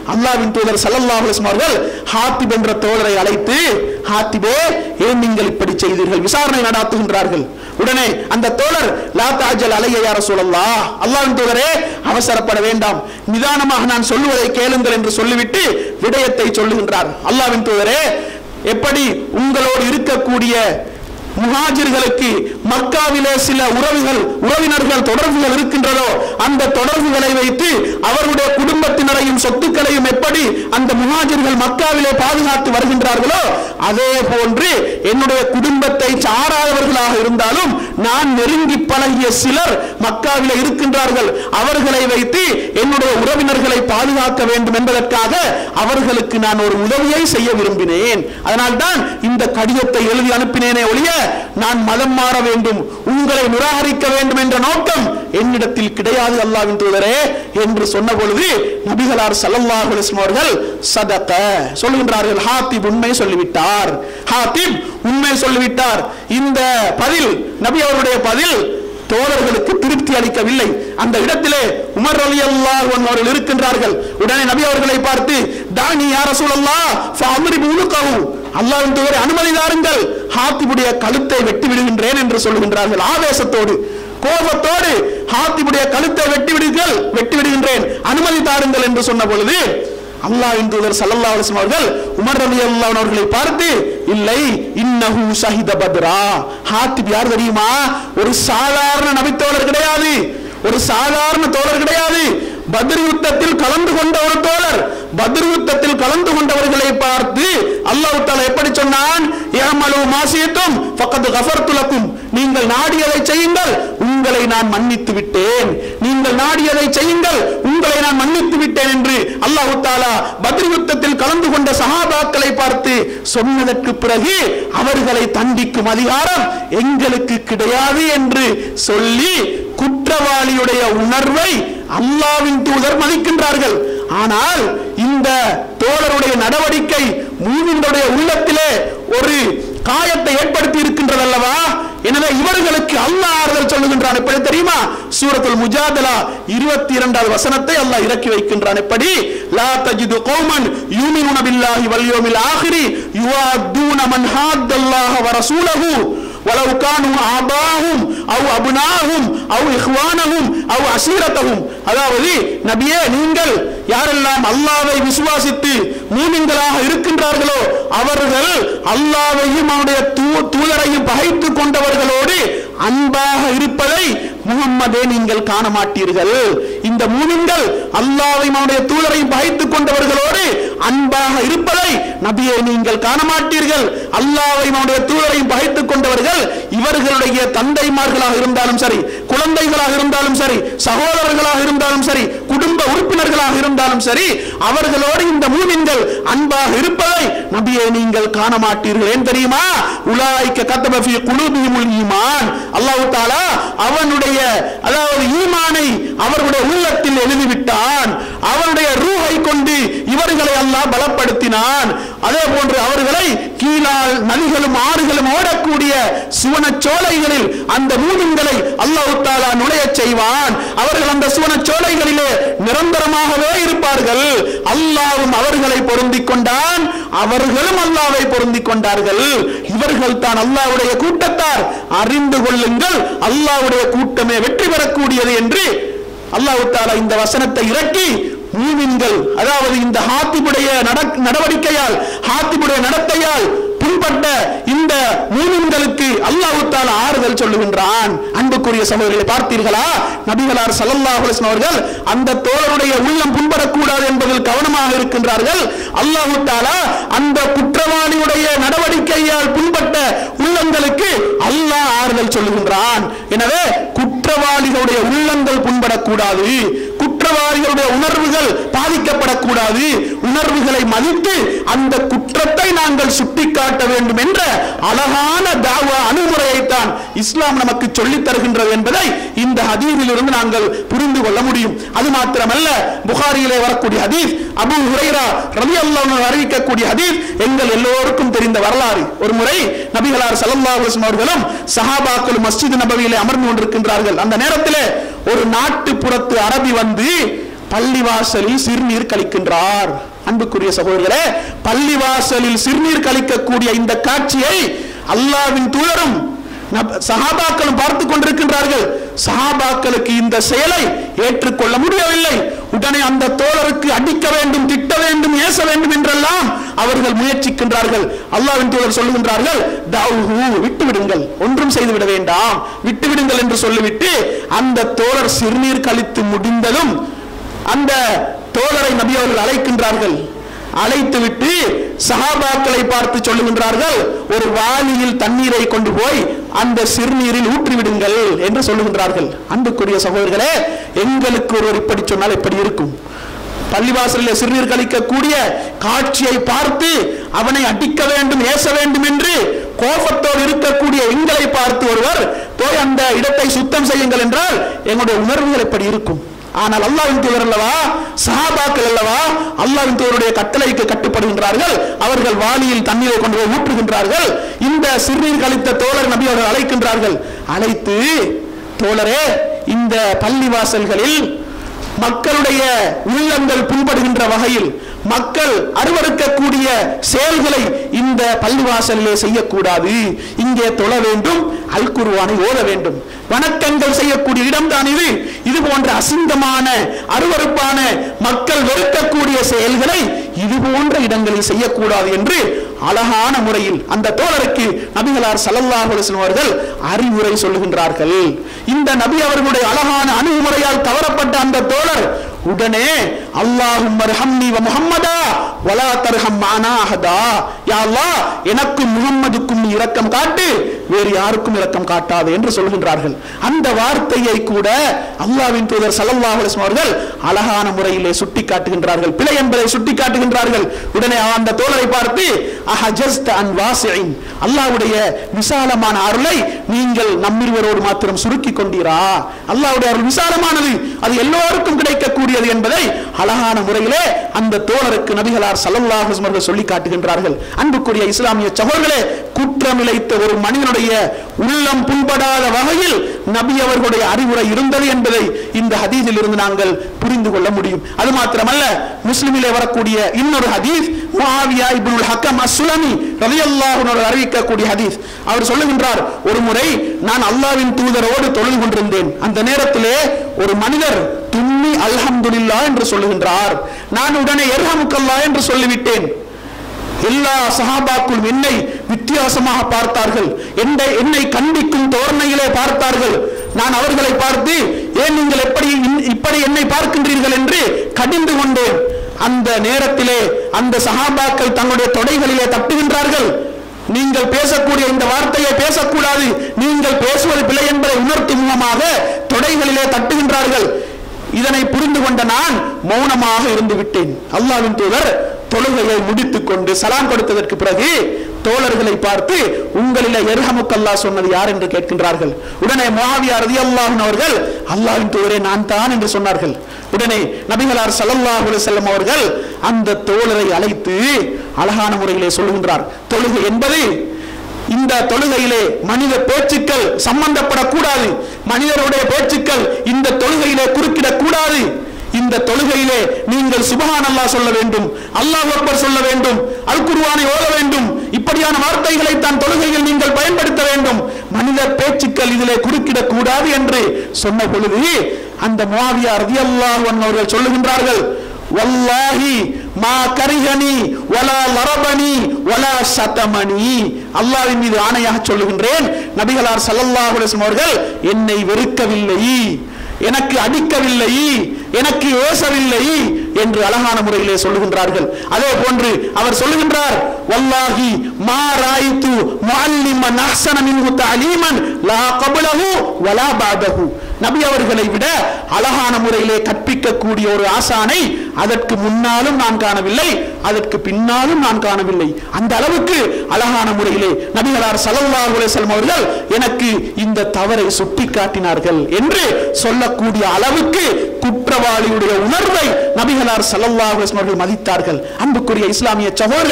அல்லாவின் தூதர் ஸல்லல்லாஹு அலைஹி வஸல்லம் அவர்கள் ஹாத்திப் என்ற தோழரை அழைத்து ஹாத்திபே ஏன் நீங்கள் இப்படி செய்தீர்கள் விசாரணை நடாத்துகின்றார்கள் உடனே அந்த தோழர் லா தாஜல் அலைய யார சொல்லல்லா அல்லாஹ்வின் தூதரே அவசரப்பட வேண்டாம் நிதானமாக நான் சொல்லுவதை கேளுங்கள் என்று சொல்லிவிட்டு விடயத்தை சொல்லுகின்றார் அல்லாஹ்வின் தூதரே எப்படி உங்களோடு இருக்கக்கூடிய முஹாஜிர்களுக்கு மக்காவிலே சில உறவுகள் உறவினர்கள் தொடர்புகள் இருக்கின்றதோ அந்த தொடர்புகளை வைத்து அவருடைய குடும்பத்தினரையும் சொத்துக்களையும் எப்படி அந்த முஹாஜிர்கள் மக்காவிலே பாதுகாத்து வருகின்றார்களோ அதே போன்று என்னுடைய குடும்பத்தை சாராதவர்களாக இருந்தாலும் நான் நெருங்கி பழகிய சிலர் மக்காவிலே இருக்கின்றார்கள் அவர்களை வைத்து என்னுடைய உறவினர்களை பாதுகாக்க வேண்டும் என்பதற்காக அவர்களுக்கு நான் ஒரு உதவியை செய்ய விரும்பினேன் அதனால்தான் இந்த கடிதத்தை எழுதி அனுப்பினேனே ஒழிய நான் மதம் மாற வேண்டும் உங்களை நிராகரிக்க வேண்டும் என்ற நோக்கம் என்னிடத்தில் கிடையாது அல்லாவின் தூதரே என்று சொன்ன பொழுது நபிகளார் ஸல்லல்லாஹு அலைஹி வஸல்லம் அவர்கள் சதக சொல்கின்றார்கள் ஹாத்திப் உண்மை சொல்லிவிட்டார் ஹாத்திப் உண்மை சொல்லிவிட்டார் இந்த பதில் நபி அவருடைய பதில் தோழர்களுக்கு திருப்தி அளிக்கவில்லை அந்த இடத்திலே உமர் அலி அல்லாஹ் அவர்கள் இருக்கின்றார்கள் உடனே நபி அவர்களை பார்த்து தானி யார சூழல்லா ஃபாமிரி முழுக்கவும் அல்லாஹ்வின் தூதரை அனுமதி தாருங்கள் ஹாத்திபுடைய கழுத்தை வெட்டி விடுகின்றேன் என்று சொல்லுகின்றார்கள் ஆவேசத்தோடு கோபத்தோடு ஹாத்திபுடைய கழுத்தை வெட்டி விடுங்கள் வெட்டி விடுகின்றேன் அனுமதி தாருங்கள் என்று சொன்ன பொழுது அல்லாஹ்வின் தூதர் ஸல்லல்லாஹு அலைஹி வஸல்லம் அவர்கள் உமர் ரலியல்லாஹு அவர்களை பார்த்து இல்லை இன்னஹு ஷஹித பத்ரா ஹாத்திப் யார் தெரியுமா ஒரு சாதாரண நபித்தோழர் கிடையாது ஒரு சாதாரண தோழர் கிடையாது பத்ர் யுத்தத்தில் கலந்து கொண்ட ஒரு தோழர் பத்ர் யுத்தத்தில் கலந்து கொண்டவர்களை பார்த்து அல்லாஹ் தஆலா எப்படி சொன்னான் யமலு மாசியத்தும் ஃபக்கத் கஃபர்து லக்கும் நீங்கள் நாடியதை செய்யுங்கள் உங்களை நான் மன்னித்து விட்டேன் நீங்கள் நாடியதை செய்யுங்கள் உங்களை நான் மன்னித்து விட்டேன் என்று அல்லாஹ் தஆலா பத்ர் யுத்தத்தில் கலந்து கொண்ட சஹாபாக்களை பார்த்து சொன்னதற்கு பிறகு அவர்களை தண்டிக்கும் அதிகாரம் எங்களுக்கு கிடையாது என்று சொல்லி குற்றவாளியுடைய உணர்வை அல்லாவின் தூதர் மதிக்கின்றார்கள் ஆனால் இந்த தோழருடைய நடவடிக்கை மூவினுடைய உள்ளத்திலே ஒரு காயத்தை ஏற்படுத்தி இருக்கின்றது அல்லவா எனவே இவர்களுக்கு அல்லாஹ் ஆறுதல் சொல்லுகின்றான் எப்படி தெரியுமா சூரத்துல் முஜாதலா இருபத்தி இரண்டாவது வசனத்தை அல்லாஹ் இறக்கி வைக்கின்றான் எப்படி லா தஜிது கௌமன் யூமினுன பில்லாஹி வல் யௌமில் ஆகிரி யுவாத்தூன மன் ஹாத்தல்லாஹ வ ரசூலஹு ولو كانوا آباهم أو أبناهم أو إخوانهم أو عشيرتهم அதாவது நபியே நீங்கள் யாரெல்லாம் அல்லாவை விசுவாசித்து மூமின்களாக இருக்கின்றார்களோ அவர்கள் அல்லாவையும் அவனுடைய தூ- தூதரையும் பகைத்து கொண்டவர்களோடு அன்பாக இருப்பதை முகம்மதே நீங்கள் காண மாட்டீர்கள் இந்த மூமின்கள் அல்லாவையும் அவனுடைய தூதரையும் பகைத்துக் கொண்டவர்களோடு அன்பாக இருப்பதை நபியை நீங்கள் காண மாட்டீர்கள் அல்லாவையும் அவனுடைய தூதரையும் பகைத்துக் கொண்டவர்கள் இவர்களுடைய தந்தைமார்களாக இருந்தாலும் சரி குழந்தைகளாக இருந்தாலும் சரி சகோதரர்களாக இருந்தாலும் சரி குடும்ப உறுப்பினர்களாக இருந்தாலும் சரி அவர்களோடு இந்த மூமின்கள் அன்பாக இருப்பதை நபியை நீங்கள் காண மாட்டீர்கள் ஏன் தெரியுமா உலாய்க்க கத்தபி குழுபியுல் ஈமான் அல்லாஹ் தாலா அவனுடைய அதாவது ஈமானை அவர்களுடைய உள்ளத்தில் எழுதிவிட்டான் அவனுடைய ரூஹை கொண்டு இவர்களை அல்லாஹ் பலப்படுத்தினான் அதே போன்று அவர்களை கீழால் நதிகளும் ஆறுகளும் ஓடக்கூடிய சுவனச் சோலைகளில் அந்த மூமின்களை அல்லாஹ் தாலா நுழையச் செய்வான் அவர்கள் அந்த சுவனச் சோலைகளிலே நிரந்தரமாகவே இருப்பார்கள் அல்லாஹ்வும் அவர்களை பொருந்திக் கொண்டான் அவர்களும் அல்லாவை பொருந்திக் கொண்டார்கள் இவர்கள் தான் அல்லாஹ்வுடைய கூட்டத்தார் அறிந்து கொள்ளுங்கள் அல்லாஹ்வுடைய கூட்டமே வெற்றி பெறக்கூடியது என்று அல்லாஹ் தாலா இந்த வசனத்தை இறக்கி மூமின்கள் அதாவது இந்த ஹாத்திபுடைய நட- நடவடிக்கையால் ஹாத்திபுடைய நடத்தையால் புண்பட்ட இந்த மூமின்களுக்கு அல்லாஹ் தாலா ஆறுதல் சொல்லுகின்றான் அன்புக்குரிய சகோதரர்களை பார்த்தீர்களா நபிகளார் ஸல்லல்லாஹு அலைஹி வஸல்லம் அவர்கள் அந்த தோழருடைய உள்ளம் புண்படக்கூடாது என்பதில் கவனமாக இருக்கின்றார்கள் அல்லாஹ் தாலா அந்த குற்றவாளியுடைய நடவடிக்கையால் புண்பட்ட உள்ளங்களுக்கு அல்லாஹ் ஆறுதல் சொல்லுகின்றான் எனவே குற்றவாளிகளுடைய உள்ளங்கள் புண்படக்கூடாது குற்றவாளிகளுடைய உணர்வுகள் பாதிக்கப்படக்கூடாது உணர்வுகளை மதித்து அந்த குற்றத்தை நாங்கள் சுட்டிக்காட்ட வேண்டும் என்ற அழகான தாவா அணுகுமுறையைத்தான் இஸ்லாம் நமக்கு சொல்லித் தருகின்றது என்பதை இந்த ஹதீஸில் இருந்து நாங்கள் புரிந்து கொள்ள முடியும் அது மாத்திரமல்ல புகாரியிலே வரக்கூடிய ஹதீஸ் அபு ஹுரைரா ரலியல்லாஹு அன்ஹு அறிவிக்கக்கூடிய ஹதீஸ் எங்கள் எல்லோருக்கும் தெரிந்த வரலாறு ஒரு முறை நபிகளார் ஸல்லல்லாஹு அலைஹி வஸல்லம் அவர்களும் சஹாபாக்களும் மஸ்ஜித் நபவியிலே அமர்ந்து கொண்டிருக்கின்றார்கள் அந்த நேரத்திலே ஒரு நாட்டுப்புறத்து அரபி வந்து பள்ளிவாசலில் சிறுநீர் கழிக்கின்றார் அன்புக்குரிய சகோதரர்களே பள்ளிவாசலில் சிறுநீர் கழிக்கக்கூடிய இந்த காட்சியை அல்லாவின் தூதரும் நப- சஹாபாக்களும் பார்த்து கொண்டிருக்கின்றார்கள் சஹாபாக்களுக்கு இந்த செயலை ஏற்றுக்கொள்ள முடியவில்லை உடனே அந்த தோழருக்கு அடிக்க வேண்டும் திட்ட வேண்டும் ஏச வேண்டும் என்றெல்லாம் அவர்கள் முயற்சிக்கின்றார்கள் அல்லாஹ்வின் தூதர் சொல்லுகின்றார்கள் "தௌஹு", விட்டு விடுங்கள் ஒன்றும் செய்து விட வேண்டாம் விட்டு விடுங்கள் என்று சொல்லிவிட்டு அந்த தோழர் சிறுநீர் கழித்து முடிந்ததும் அந்த தோழரை நபி அவர்கள் அழைக்கின்றார்கள் அழைத்துவிட்டு சஹாபாக்களை பார்த்து சொல்லுகின்றார்கள் ஒரு வாளியில் தண்ணீரை கொண்டு போய் அந்த சிறுநீரில் ஊற்றி விடுங்கள் என்று சொல்லுகின்றார்கள் அன்புக்குரிய சகோதரர்களே எங்களுக்கு ஒருவர் இப்படி சொன்னால் எப்படி இருக்கும் பள்ளிவாசலில் சிறுநீர் கழிக்கக்கூடிய காட்சியை பார்த்து அவனை அடிக்க வேண்டும் ஏச வேண்டும் என்று கோபத்தோடு இருக்கக்கூடிய எங்களை பார்த்து ஒருவர் போய் அந்த இடத்தை சுத்தம் செய்யுங்கள் என்றால் எங்களுடைய உணர்வுகள் எப்படி இருக்கும் ஆனால் அல்லாஹ்வின் தூதர் அல்லவா சஹாபாக்கள் அல்லவா அல்லாஹ்வின் தூதருடைய கட்டளைக்கு கட்டுப்படுகின்றார்கள் அவர்கள் வாளியில் தண்ணீரை கொண்டு போய் ஊற்றுகின்றார்கள் இந்த சிறுநீர் கழித்த தோழர் நபி அவர்கள் அழைக்கின்றார்கள் அழைத்து தோழரே இந்த பள்ளிவாசல்களில் மக்களுடைய உள்ளங்கள் புண்படுகின்ற வகையில் மக்கள் அருவருக்கக்கூடிய செயல்களை இந்த பள்ளிவாசலிலே செய்யக்கூடாது இங்கே தொழ வேண்டும் அல் குர்ஆனை ஓத வேண்டும் வணக்கங்கள் செய்யக்கூடிய இடம்தான் இது இது போன்ற அசிங்கமான அருவருப்பான மக்கள் வெறுக்கக்கூடிய செயல்களை இது போன்ற இடங்களில் செய்யக்கூடாது என்று அழகான முறையில் அந்த தோழருக்கு நபிகளார் ஸல்லல்லாஹு அலைஹி வஸல்லம் அவர்கள் அறிவுரை சொல்லுகின்றார்கள் இந்த நபி அவர்களுடைய அழகான அணுகுமுறையால் கவரப்பட்ட அந்த தோழர் உடனே அல்லாஹும் மர்ஹம்னி வ முஹம்மதா வலா தர்ஹம் மானா அஹதா யா அல்லாஹ் எனக்கும் முகம்மதுக்கும் நீ இரக்கம் காட்டு வேறு யாருக்கும் இரக்கம் காட்டாது என்று சொல்கின்றார்கள் அந்த வார்த்தையை கூட அல்லாஹ்வின் தூதர் ஸல்லல்லாஹு அலைஹி வஸல்லம் அவர்கள் அழகான முறையிலே சுட்டி காட்டுகின்றார்கள் பிழை என்பதை சுட்டி காட்டுகின்றார்கள் உடனே அந்த தோழரை பார்த்து அஹஜஸ்த அன் வாசிஇன் அல்லாஹ்வுடைய விசாலமான அருளை நீங்கள் நம்மிருவரோடு மாத்திரம் சுருக்கி கொண்டீரா அல்லாஹ்வுடைய அருள் விசாலமானது அது எல்லோருக்கும் கிடைக்கக்கூடியது என்பதை அழகான முறையிலே அந்த தோழருக்கு நபிகளார் ஸல்லல்லாஹு அலைஹி வஸல்லம் அவர்கள் சொல்லி காட்டுகின்றார்கள் அன்புக்குரிய இஸ்லாமிய சகோதரர்களே குற்றமிழைத்த ஒரு மனிதனுடைய உள்ளம் புண்படாத வகையில் நபி அவர்களுடைய அறிவுரை இருந்தது என்பதை இந்த ஹதீஸில் இருந்து நாங்கள் புரிந்து கொள்ள முடியும் அது மாத்திரமல்ல முஸ்லிமிலே வரக்கூடிய இன்னொரு ஹதீஸ் முஆவியா இப்னுல் ஹக்கம் அஸ்-சுலமி ரலியல்லாஹு அன்ஹு அறிவிக்கக்கூடிய ஹதீஸ் அவர் சொல்லுகின்றார் ஒரு முறை நான் அல்லாஹ்வின் தூதரோடு தொழுது கொண்டிருந்தேன் அந்த நேரத்திலே ஒரு மனிதர் தும்மி அல்ஹம்துலில்லாஹ் என்று சொல்லுகின்றார் நான் உடனே எர்ஹமுக்கல்லா என்று சொல்லிவிட்டேன் எல்லா சஹாபாக்களும் என்னை வித்தியாசமாக பார்த்தார்கள் என்னை என்னை கண்டிக்கும் தோரணையிலே பார்த்தார்கள் நான் அவர்களை பார்த்து ஏன் நீங்கள் எப்படி இன்- இப்படி என்னை பார்க்கின்றீர்கள் என்று கடிந்து கொண்டேன் அந்த நேரத்திலே அந்த சஹாபாக்கள் தங்களுடைய தொடைகளிலே தட்டுகின்றார்கள் நீங்கள் பேசக்கூடிய இந்த வார்த்தையை பேசக்கூடாது நீங்கள் பேசுவது பிழை என்பதை உணர்த்தும் முகமாக தொடைகளிலே தட்டுகின்றார்கள் இதனை புரிந்து கொண்ட நான் மௌனமாக இருந்து விட்டேன் அல்லாஹ்வின் தூதர் தொழுகையை முடித்துக் கொண்டு சலாம் கொடுத்ததற்கு பிறகு தோழர்களை பார்த்து உங்களிலே எர்ஹமுக்கல்லா சொன்னது யார் என்று கேட்கின்றார்கள் உடனே முஆவியா ரலியல்லாஹு அன்ஹு அவர்கள் அல்லாஹ்வின் தூதரே நான் தான் என்று சொன்னார்கள் உடனே நபிகளார் ஸல்லல்லாஹு அலைஹி வஸல்லம் அவர்கள் அந்த தோழரை அழைத்து அழகான முறையிலே சொல்லுகின்றார் தொழுகை என்பது இந்த தொழுகையிலே மனித பேச்சுக்கள் சம்பந்தப்படக்கூடாது மனிதருடைய பேச்சுக்கள் இந்த தொழுகையிலே குறுக்கிடக் கூடாது இந்த தொழுகையிலே நீங்கள் சுபஹான் அல்லாஹ் சொல்ல வேண்டும் அல்லாஹ் அக்பர் சொல்ல வேண்டும் அல் குர்ஆனை ஓத வேண்டும் இப்படியான வார்த்தைகளை தான் தொழுகையில் நீங்கள் பயன்படுத்த வேண்டும் மனித பேச்சுக்கள் இதிலே குறுக்கிடக் கூடாது என்று சொன்ன பொழுது அந்த முஆவியா ரலியல்லாஹு அன்ஹு அவர்கள் சொல்லுகின்றார்கள் வல்லாஹி மா கரிஹனி வலா லரபனி வலா சதமனி அல்லாஹ்வின் மீது ஆணையாக சொல்லுகின்றேன் நபிகளார் ஸல்லல்லாஹு அலைஹி வஸல்லம் அவர்கள் என்னை வெறுக்கவில்லை எனக்கு அடிக்கவில்லை எனக்கு ஏசவில்லை என்று அழகான முறையிலே சொல்லுகின்றார்கள் அதே போன்று அவர் சொல்லுகின்றார் வல்லாஹி மா ராயித்து முஅல்லிமன் அஹ்ஸன மின்ஹு தஅலீமன் லா கப்லஹு வலா பஅதஹு நபி அவர்களை விட அழகான முறையிலே கற்பிக்கக்கூடிய ஒரு ஆசானை அதற்கு முன்னாலும் நான் காணவில்லை அதற்கு பின்னாலும் நான் காணவில்லை அந்த அளவுக்கு அழகான முறையிலே நபிகளார் ஸல்லல்லாஹு அலைஹி வஸல்லம் அவர்கள் எனக்கு இந்த தவறை சுட்டி காட்டினார்கள் என்று சொல்லக்கூடிய அளவுக்கு குற்றவாளியுடைய உணர்வை நபிகளார் ஸல்லல்லாஹு அலைஹி வஸல்லம் அவர்கள் மதித்தார்கள் அன்புக்குரிய இஸ்லாமிய சகோதரர்களே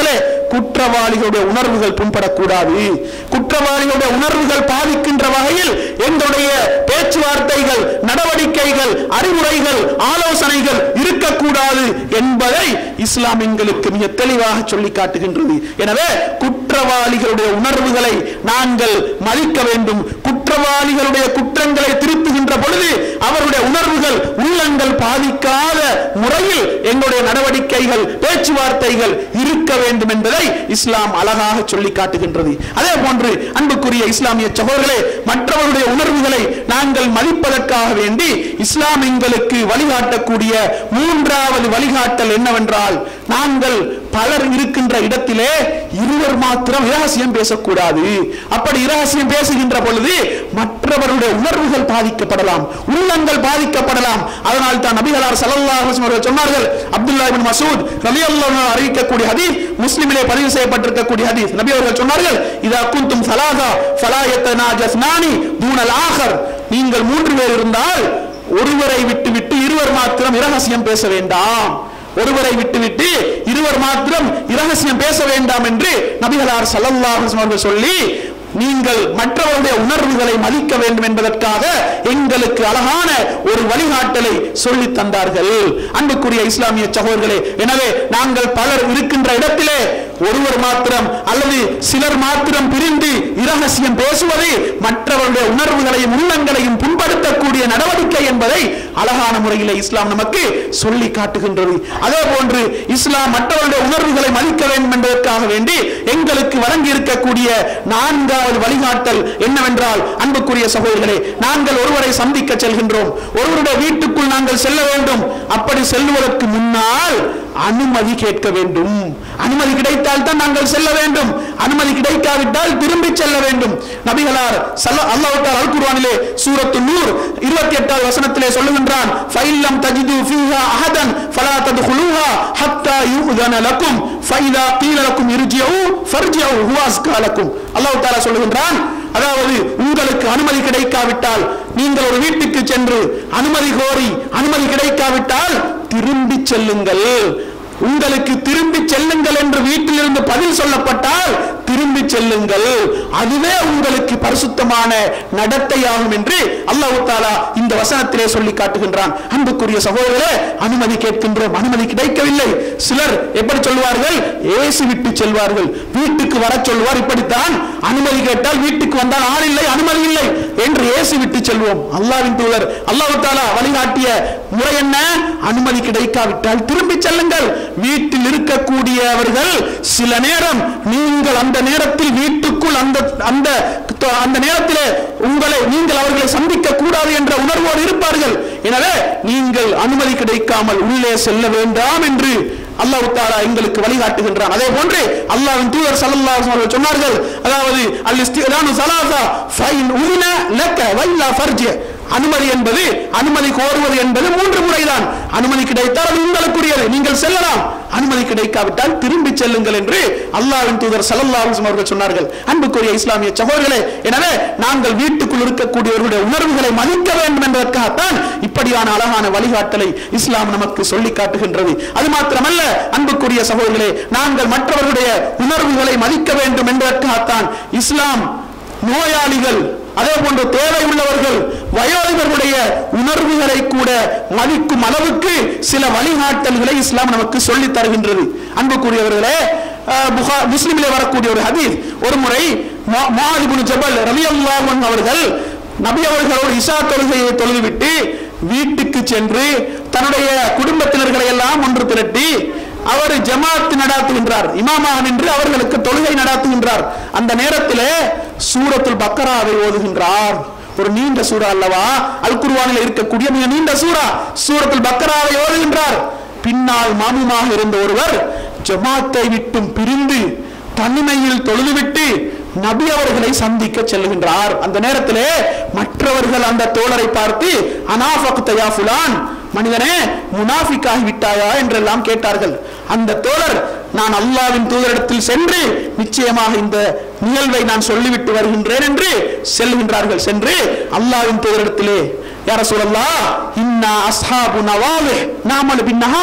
குற்றவாளிகளுடைய உணர்வுகள் புண்படக்கூடாது குற்றவாளிகளுடைய உணர்வுகள் பாதிக்கின்ற வகையில் எங்களுடைய பேச்சுவார்த்தைகள் நடவடிக்கைகள் அறிவுரைகள் ஆலோசனைகள் இருக்கக்கூடாது என்பதை இஸ்லாம் எங்களுக்கு மிக தெளிவாக சொல்லி காட்டுகின்றது எனவே குற்றவாளிகளுடைய உணர்வுகளை நாங்கள் மதிக்க வேண்டும் குற்றவாளிகளுடைய குற்றங்களை திருத்துகின்ற பொழுது அவருடைய உணர்வுகள் உள்ளங்கள் பாதிக்காத முறையில் எங்களுடைய நடவடிக்கைகள் பேச்சுவார்த்தைகள் இருக்க வேண்டும் என்பதை இஸ்லாம் அழகாக சொல்லி காட்டுகின்றது அதே போன்று அன்புக்குரிய இஸ்லாமிய சகோதரர்களே மற்றவருடைய உணர்வுகளை நாங்கள் மதிப்பதற்காக வேண்டி இஸ்லாம் எங்களுக்கு வழிகாட்டக்கூடிய மூன்றாவது வழிகாட்டல் என்னவென்றால் நாங்கள் பலர் இருக்கின்ற இடத்திலே இருவர் மாத்திரம் இரகசியம் பேசக்கூடாது அப்படி இரகசியம் பேசுகின்ற பொழுது மற்றவருடைய உணர்வுகள் பாதிக்கப்படலாம் உள்ளங்கள் பாதிக்கப்படலாம் அதனால் தான் நபிகளார் ஸல்லல்லாஹு அலைஹி வஸல்லம் அவர்கள் சொன்னார்கள் அப்துல்லா இப்னு மசூத் ரலியல்லாஹு அன்ஹு அறிவிக்கக்கூடிய ஹதீஸ் முஸ்லிமிலே பதிவு செய்யப்பட்டிருக்கக்கூடிய ஹதீஸ் நபி அவர்கள் சொன்னார்கள் இதா குந்தும் சலாசா ஃபலா யத்தனாஜஸ்னானி தூனல் ஆகர் நீங்கள் மூன்று பேர் இருந்தால் ஒருவரை விட்டுவிட்டு இருவர் மாத்திரம் இரகசியம் பேச வேண்டாம் ஒருவரை விட்டுவிட்டு இருவர் மாத்திரம் இரகசியம் பேச வேண்டாம் என்று நபிகளார் ஸல்லல்லாஹு அலைஹி வஸல்லம் அவர்கள் சொல்லி நீங்கள் மற்றவருடைய உணர்வுகளை மதிக்க வேண்டும் என்பதற்காக எங்களுக்கு அழகான ஒரு வழிகாட்டலை சொல்லி தந்தார்கள் அன்புக்குரிய இஸ்லாமிய சகோதரர்களே எனவே நாங்கள் பலர் இருக்கின்ற இடத்திலே ஒருவர் மாத்திரம் அல்லது சிலர் மாத்திரம் பிரிந்து இரகசியம் பேசுவது மற்றவருடைய உணர்வுகளையும் உள்ளங்களையும் புண்படுத்தக்கூடிய நடவடிக்கை என்பதை அழகான முறையிலே இஸ்லாம் நமக்கு சொல்லி காட்டுகின்றது அதே போன்று இஸ்லாம் மற்றவருடைய உணர்வுகளை மதிக்க வேண்டும் என்பதற்காக வேண்டி எங்களுக்கு வழங்கி இருக்கக்கூடிய நான்காவது வழிகாட்டல் என்னவென்றால் அன்புக்குரிய சகோதரர்களே நாங்கள் ஒருவரை சந்திக்க செல்கின்றோம் ஒருவருடைய வீட்டுக்குள் நாங்கள் செல்ல வேண்டும் அப்படி செல்வதற்கு முன்னால் அனுமதி கேட்க வேண்டும் அனுமதி கிடைத்தால் தான் நாங்கள் செல்ல வேண்டும் அனுமதி கிடைக்காவிட்டால் திரும்பி செல்ல வேண்டும் நபிகளார் சல்ல அல்லாஹ் அல் குர்ஆனிலே சூரத்து நூர் 28வது வசனத்திலே சொல்லுகின்றான் ஃபைல்லம் தஜிது ஃபீஹா அஹதன் ஃபலா தத்குலூஹா ஹத்தா யுதன லக்கும் ஃபைதா கீல லக்கும் இர்ஜிஉ ஃபர்ஜிஉ ஹுவ அஸ்கா லக்கும் அல்லாஹ் தஆலா சொல்லுகின்றான் அதாவது உங்களுக்கு அனுமதி கிடைக்காவிட்டால் நீங்கள் ஒரு வீட்டுக்கு சென்று அனுமதி கோரி அனுமதி கிடைக்காவிட்டால் திரும்பி செல்லுங்கள் உங்களுக்கு திரும்பி செல்லுங்கள் என்று வீட்டிலிருந்து பதில் சொல்லப்பட்டால் திரும்பி செல்லுங்கள் அதுவே உங்களுக்கு பரிசுத்தமான நடத்தையாகும் என்று அல்லாஹ் தாலா இந்த வசனத்திலே சொல்லி காட்டுகின்றான் அன்புக்குரிய சகோதரரே அனுமதி கேட்கின்றோம் அனுமதி கிடைக்கவில்லை சிலர் எப்படி சொல்வார்கள் ஏசி விட்டு செல்வார்கள் வீட்டுக்கு வர சொல்வார் இப்படித்தான் அனுமதி கேட்டால் வீட்டுக்கு வந்தால் ஆள் இல்லை அனுமதி இல்லை என்று ஏசி விட்டு செல்வோம் அல்லாவின் தூதர் அல்லாஹ் தாலா வழிகாட்டிய முறை என்ன அனுமதி கிடைக்காவிட்டால் திரும்பி செல்லுங்கள் வீட்டில் இருக்கக்கூடியவர்கள் சில நேரம் நீங்கள் அந்த நேரத்தில் வீட்டுக்குள் அந்த அந்த அந்த நேரத்தில் உங்களை நீங்கள் அவர்களை சந்திக்க கூடாது என்ற உணர்வோடு இருப்பார்கள் எனவே நீங்கள் அனுமதி கிடைக்காமல் உள்ளே செல்ல வேண்டாம் என்று அல்லாஹ் தாலா எங்களுக்கு வழிகாட்டுகின்றான் அதே போன்று அல்லாஹ்வின் தூதர் ஸல்லல்லாஹு அலைஹி வஸல்லம் சொன்னார்கள் அதாவது அல் இஸ்திலானு ஸலாஸா ஃபைன் உதின லக்க வைலா ஃபர்ஜ அனுமதி என்பது அனுமதி கோருவது என்பது மூன்று முறைதான் அனுமதி கிடைத்தால் அது உங்களுக்குரியது நீங்கள் செல்லலாம் அனுமதி கிடைக்காவிட்டால் திரும்பி செல்லுங்கள் என்று அல்லாஹ்வின் தூதர் ஸல்லல்லாஹு அலைஹி வஸல்லம் அவர்கள் சொன்னார்கள் அன்புக்குரிய இஸ்லாமிய சகோதரர்களே எனவே நாங்கள் வீட்டுக்குள் இருக்கக்கூடியவர்களுடைய உணர்வுகளை மதிக்க வேண்டும் என்பதற்காகத்தான் இப்படியான அழகான வழிகாட்டலை இஸ்லாம் நமக்கு சொல்லி காட்டுகின்றது அது மாத்திரமல்ல அன்புக்குரிய சகோதரர்களே நாங்கள் மற்றவர்களுடைய உணர்வுகளை மதிக்க வேண்டும் என்பதற்காகத்தான் இஸ்லாம் நோயாளிகள் அதே போன்று தேவை உள்ளவர்கள் வயோதிகர்களுடைய உணர்வுகளை கூட மதிக்கும் அளவுக்கு சில வழிகாட்டல்களை இஸ்லாம் நமக்கு சொல்லி தருகின்றது அன்புக்குரியவர்களே அஹ், புகா- முஸ்லிமிலே வரக்கூடிய ஒரு ஹதீஸ் ஒரு முறை மாதிபுன் ஜபல் ரலியல்லாஹு அன்ஹு அவர்கள் நபி அவர்களோடு இஷா தொழுகையை தொழுதுவிட்டு வீட்டுக்கு சென்று தன்னுடைய குடும்பத்தினர்களை எல்லாம் ஒன்று திரட்டி அவர் ஜமாத் நடாத்துகின்றார் இமாமாக நின்று அவர்களுக்கு தொழுகை நடாத்துகின்றார் அந்த நேரத்திலே சூரத்துல் பக்கராவை ஓதுகின்றார் ஒரு நீண்ட சூறா அல்லவா அல் குர்ஆனில் இருக்கக்கூடிய மிக நீண்ட சூறா சூரத்துல் பக்கராவை ஓதுகின்றார் பின்னால் மாமுமாக இருந்த ஒருவர் ஜமாத்தை விட்டும் பிரிந்து தனிமையில் தொழுதுவிட்டு நபி அவர்களை சந்திக்க செல்லுகின்றார் அந்த நேரத்திலே மற்றவர்கள் அந்த தோழரை பார்த்து அனாஃபக்தயா ஃபுலான் மனிதனே முனாஃபிக்காகி விட்டாயா என்றெல்லாம் கேட்டார்கள் அந்த தோழர் நான் அல்லாவின் தூதரிடத்தில் சென்று நிச்சயமாக இந்த நிகழ்வை நான் சொல்லிவிட்டு வருகின்றேன் என்று செல்கின்றார்கள் சென்று அல்லாவின் தூதரிடத்திலே யார சொல்லல்லா இன்னா அஸ்ஹாபு நவாவே நாமல் பின்னஹார்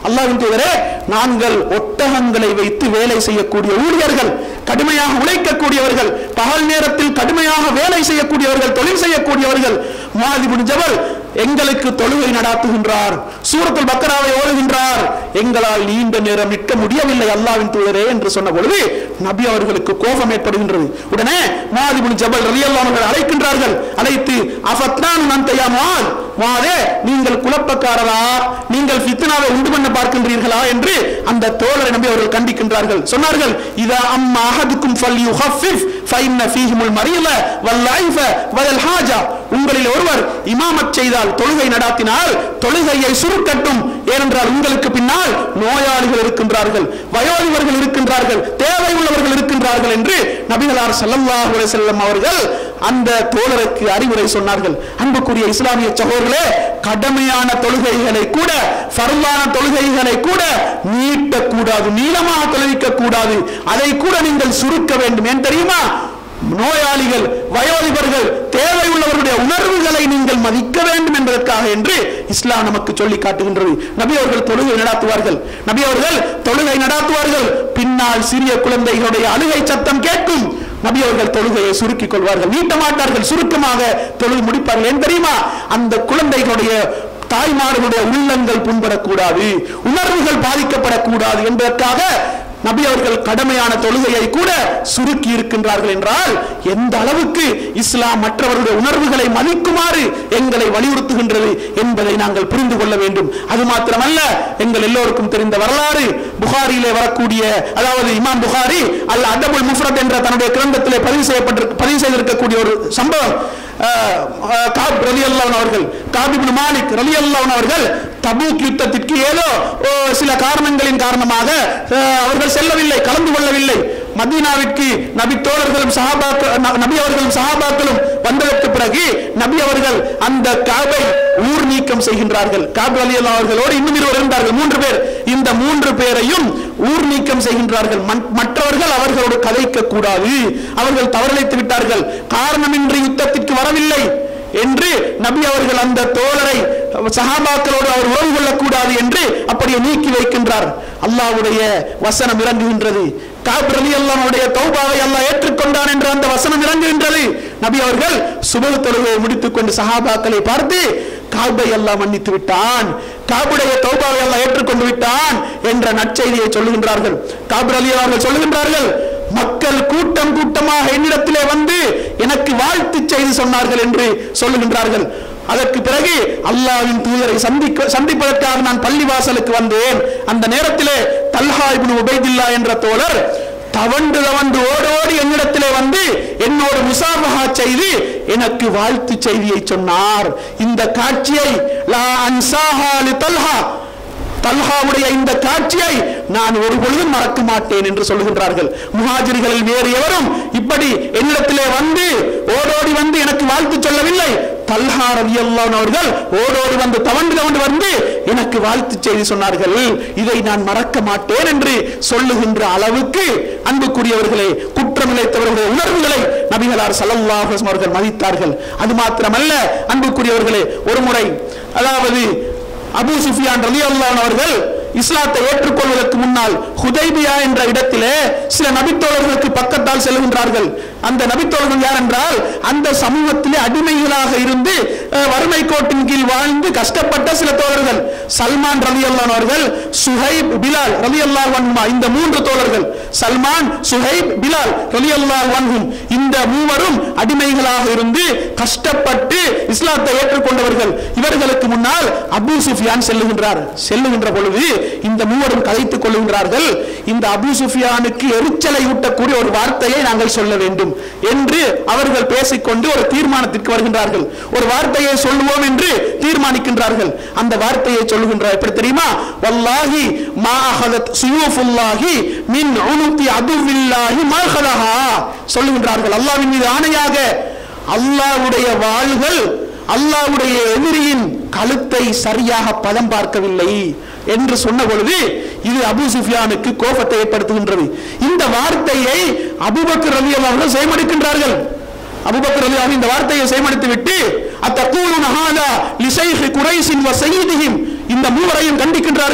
அல்லாஹ்வின் தூதரே நாங்கள் ஒட்டகங்களை வைத்து வேலை செய்யக்கூடிய ஊழியர்கள் கடுமையாக உழைக்கக்கூடியவர்கள் பகல் நேரத்தில் கடுமையாக வேலை செய்யக்கூடியவர்கள் தொழில் செய்யக்கூடியவர்கள் மாதிபுன் ஜபல் எங்களுக்கு தொழுகை நடாத்துகின்றார் சூரத்துல் பக்கராவை ஓடுகின்றார் எங்களால் நீண்ட நேரம் நிற்க முடியவில்லை அல்லாவின் தூதரே என்று சொன்ன பொழுது நபி அவர்களுக்கு கோபம் ஏற்படுகின்றது உடனே மாதிபுன் ஜபல் ரலியல்லாஹு அவர்கள் அழைக்கின்றார்கள் அழைத்து அஃபத்னான் நந்தையா மால் மாதே நீங்கள் குழப்பக்காரரா நீங்கள் ஃபித்னாவை உண்டு பண்ண பார்க்கின்றீர்களா என்று அந்த தோழரை நம்பி அவர்கள் கண்டிக்கின்றார்கள் சொன்னார்கள் இதா அம்மா அஹதுக்கும் ஃபல்யுஹஃபிஃப் ஃபைன்ன ஃபீஹிமுல் மரியல வல்லைஃப வல் ஹாஜா உங்களில் ஒருவர் இமாமத் செய்தால் தொழுகை நடாத்தினால் தொழுகையை சுருக்கட்டும் ஏனென்றால் உங்களுக்கு பின்னால் நோயாளிகள் இருக்கின்றார்கள் வயோதிபர்கள் இருக்கின்றார்கள் தேவை உள்ளவர்கள் இருக்கின்றார்கள் என்று நபிகளார் ஸல்லல்லாஹு அலைஹி வஸல்லம் அவர்கள் அந்த தோழருக்கு அறிவுரை சொன்னார்கள் அன்புக்குரிய இஸ்லாமிய சகோதரர்களே கடமையான தொழுகைகளை கூட ஃபர்லான தொழுகைகளை கூட நீட்டக்கூடாது நீளமாக தொழுவிக்க கூடாது அதை கூட நீங்கள் சுருக்க வேண்டும் ஏன் தெரியுமா நோயாளிகள் வயோதிபர்கள் தேவை உள்ளவர்களுடைய உணர்வுகளை நீங்கள் மதிக்க வேண்டும் என்பதற்காக என்று இஸ்லாம் நமக்கு சொல்லி காட்டுகின்றது நபி அவர்கள் தொழுகை நடாத்துவார்கள் நபி அவர்கள் தொழுகை நடாத்துவார்கள் பின்னால் சிறிய குழந்தைகளுடைய அழுகை சத்தம் கேட்கும் நபி அவர்கள் தொழுகையை சுருக்கிக் கொள்வார்கள் நீட்ட மாட்டார்கள் சுருக்கமாக தொழுது முடிப்பார்கள் ஏன் தெரியுமா அந்த குழந்தைகளுடைய தாய்மார்களுடைய உள்ளங்கள் புண்படக்கூடாது உணர்வுகள் பாதிக்கப்படக்கூடாது என்பதற்காக நபி அவர்கள் கடமையான தொழுகையை கூட சுருக்கி இருக்கின்றார்கள் என்றால் எந்த அளவுக்கு இஸ்லாம் மற்றவர்களுடைய உணர்வுகளை மதிக்குமாறு எங்களை வலியுறுத்துகின்றது என்பதை நாங்கள் புரிந்து கொள்ள வேண்டும் அது மாத்திரமல்ல எங்கள் எல்லோருக்கும் தெரிந்த வரலாறு புகாரியிலே வரக்கூடிய அதாவது இமாம் புகாரி அல் அதபுல் முஃப்ரத் என்ற தன்னுடைய கிரந்தத்திலே பதிவு செய்யப்பட்டிருக்க பதிவு செய்திருக்கக்கூடிய ஒரு சம்பவம் அஹ், அஹ், காப் ரலி அவர்கள் காபிபின் மாலிக் ரலி அவர்கள் தபூக் யுத்தத்திற்கு ஏதோ ஓ, சில காரணங்களின் காரணமாக அஹ், அவர்கள் செல்லவில்லை கலந்து கொள்ளவில்லை மதீனாவிற்கு நபி தோழர்களும் சஹாபாக்கள் ந- நபி அவர்களும் சஹாபாக்களும் வந்ததற்கு பிறகு நபி அவர்கள் அந்த காபை ஊர் நீக்கம் செய்கின்றார்கள் காப் அலி அவர்களோடு இன்னும் இருவர் இருந்தார்கள் மூன்று பேர் இந்த மூன்று பேரையும் ஊர் நீக்கம் செய்கின்றார்கள் மன்- மற்றவர்கள் அவர்களோடு கதைக்க கூடாது அவர்கள் தவறிழைத்து விட்டார்கள் காரணமின்றி யுத்தத்திற்கு வரவில்லை என்று நபி அவர்கள் அந்த தோழரை சஹாபாக்களோடு அவர் உறவு கொள்ளக்கூடாது என்று அப்படியே நீக்கி வைக்கின்றார் அல்லாஹ்வுடைய வசனம் இறங்குகின்றது காப் ரலியல்லாஹுடைய தௌபாவை அல்லாஹ் ஏற்றுக்கொண்டான் என்று அந்த வசனம் இறங்குகின்றது நபி அவர்கள் சுபஹ் தொழுகையை முடித்துக் கொண்டு சஹாபாக்களை பார்த்து காபை எல்லாம் மன்னித்து விட்டான் காபுடைய தௌபாவை எல்லாம் ஏற்றுக்கொண்டு விட்டான் என்ற நற்செய்தியை சொல்லுகின்றார்கள் காபர் அலி அவர்கள் சொல்லுகின்றார்கள் மக்கள் கூட்டம் கூட்டமாக என்னிடத்திலே வந்து எனக்கு வாழ்த்து செய்தி சொன்னார்கள் என்று சொல்லுகின்றார்கள் அதற்கு பிறகு அல்லாஹ்வின் தூதரை சந்திக்க சந்திப்பதற்காக நான் பள்ளிவாசலுக்கு வந்தேன் அந்த நேரத்திலே தல்ஹா இப்னு உபைதில்லா என்ற தோழர் தவண்டு தவண்டு ஓடோடி என்னிடத்திலே வந்து என்னோடு முசாபஹா செய்து எனக்கு வாழ்த்து செய்தியை சொன்னார் இந்த காட்சியை லா அன்சாஹா லி தல்ஹா தல்ஹாவுடைய இந்த காட்சியை நான் ஒரு பொழுதும் மறக்க மாட்டேன் என்று சொல்லுகின்றார்கள் முஹாஜிர்களில் வேறு எவரும் இப்படி என்னிடத்திலே வந்து ஓடோடி வந்து எனக்கு வாழ்த்து சொல்லவில்லை தல்ஹா ரலியல்லாஹு அவர்கள் ஓடோடி வந்து தவண்டு தவண்டு வந்து எனக்கு வாழ்த்து செய்தி சொன்னார்கள் இதை நான் மறக்க மாட்டேன் என்று சொல்லுகின்ற அளவுக்கு அன்புக்குரியவர்களே குற்றமிழைத்தவர்களுடைய உணர்வுகளை நபிகளார் ஸல்லல்லாஹு அலைஹி வஸல்லம் அவர்கள் மதித்தார்கள் அது மாத்திரமல்ல அன்புக்குரியவர்களே ஒரு முறை அதாவது அபூ சுஃபியான் ரலியல்லாஹு அவர்கள் இஸ்லாத்தை ஏற்றுக்கொள்வதற்கு முன்னால் ஹுதைபியா என்ற இடத்திலே சில நபித்தோழர்களுக்கு பக்கத்தால் செல்கின்றார்கள் அந்த நபித்தோழர்கள் யார் என்றால் அந்த சமூகத்திலே அடிமைகளாக இருந்து அஹ், வறுமை கோட்டின் கீழ் வாழ்ந்து கஷ்டப்பட்ட சில தோழர்கள் சல்மான் ரலியல்லாஹு அவர்கள் சுஹைப் பிலால் ரலியல்லாஹு அன்ஹுமா இந்த மூன்று தோழர்கள் சல்மான் சுஹைப் பிலால் ரலியல்லாஹு அன்ஹும் இந்த மூவரும் அடிமைகளாக இருந்து கஷ்டப்பட்டு இஸ்லாத்தை ஏற்றுக்கொண்டவர்கள் இவர்களுக்கு முன்னால் அபூ சுஃபியான் செல்லுகின்றார் செல்லுகின்ற பொழுது இந்த மூவரும் கதைத்துக் கொள்ளுகின்றார்கள் இந்த அபூ சுஃபியானுக்கு எரிச்சலை ஊட்டக்கூடிய ஒரு வார்த்தையை நாங்கள் சொல்ல வேண்டும் என்று அவர்கள் பேசிக்கொண்டு ஒரு தீர்மானத்திற்கு வருகின்றார்கள் ஒரு வார்த்தையை சொல்லுவோம் என்று தீர்மானிக்கின்றார்கள் அந்த வார்த்தையை சொல்லுகின்றார் எப்படி தெரியுமா வல்லாஹி மா அஹதத் சுயூஃபுல்லாஹி மின் உனுத்தி அதுவில்லாஹி மல்ஹலஹா சொல்லுகின்றார்கள் அல்லாஹ்வின் மீது ஆணையாக அல்லாஹ்வுடைய வாள்கள் அல்லாஹ்வுடைய எதிரியின் கழுத்தை சரியாக பதம் பார்க்கவில்லை என்று சொன்ன பொழுது இது அபூ சுஃபியானுக்கு கோபத்தை ஏற்படுத்துகின்றது இந்த வார்த்தையை அபூபக்கர் ரலி அவர்கள் செய்மடிக்கின்றார்கள் அபூபக்கர் ரலி இந்த வார்த்தையை செய்மடித்து விட்டு அத்தகூலுன ஹாதா லிஷைஹி குரைஸின் வ சய்யிதிஹிம் இந்த மூவரையும் கண்டிக்கின்றார்கள்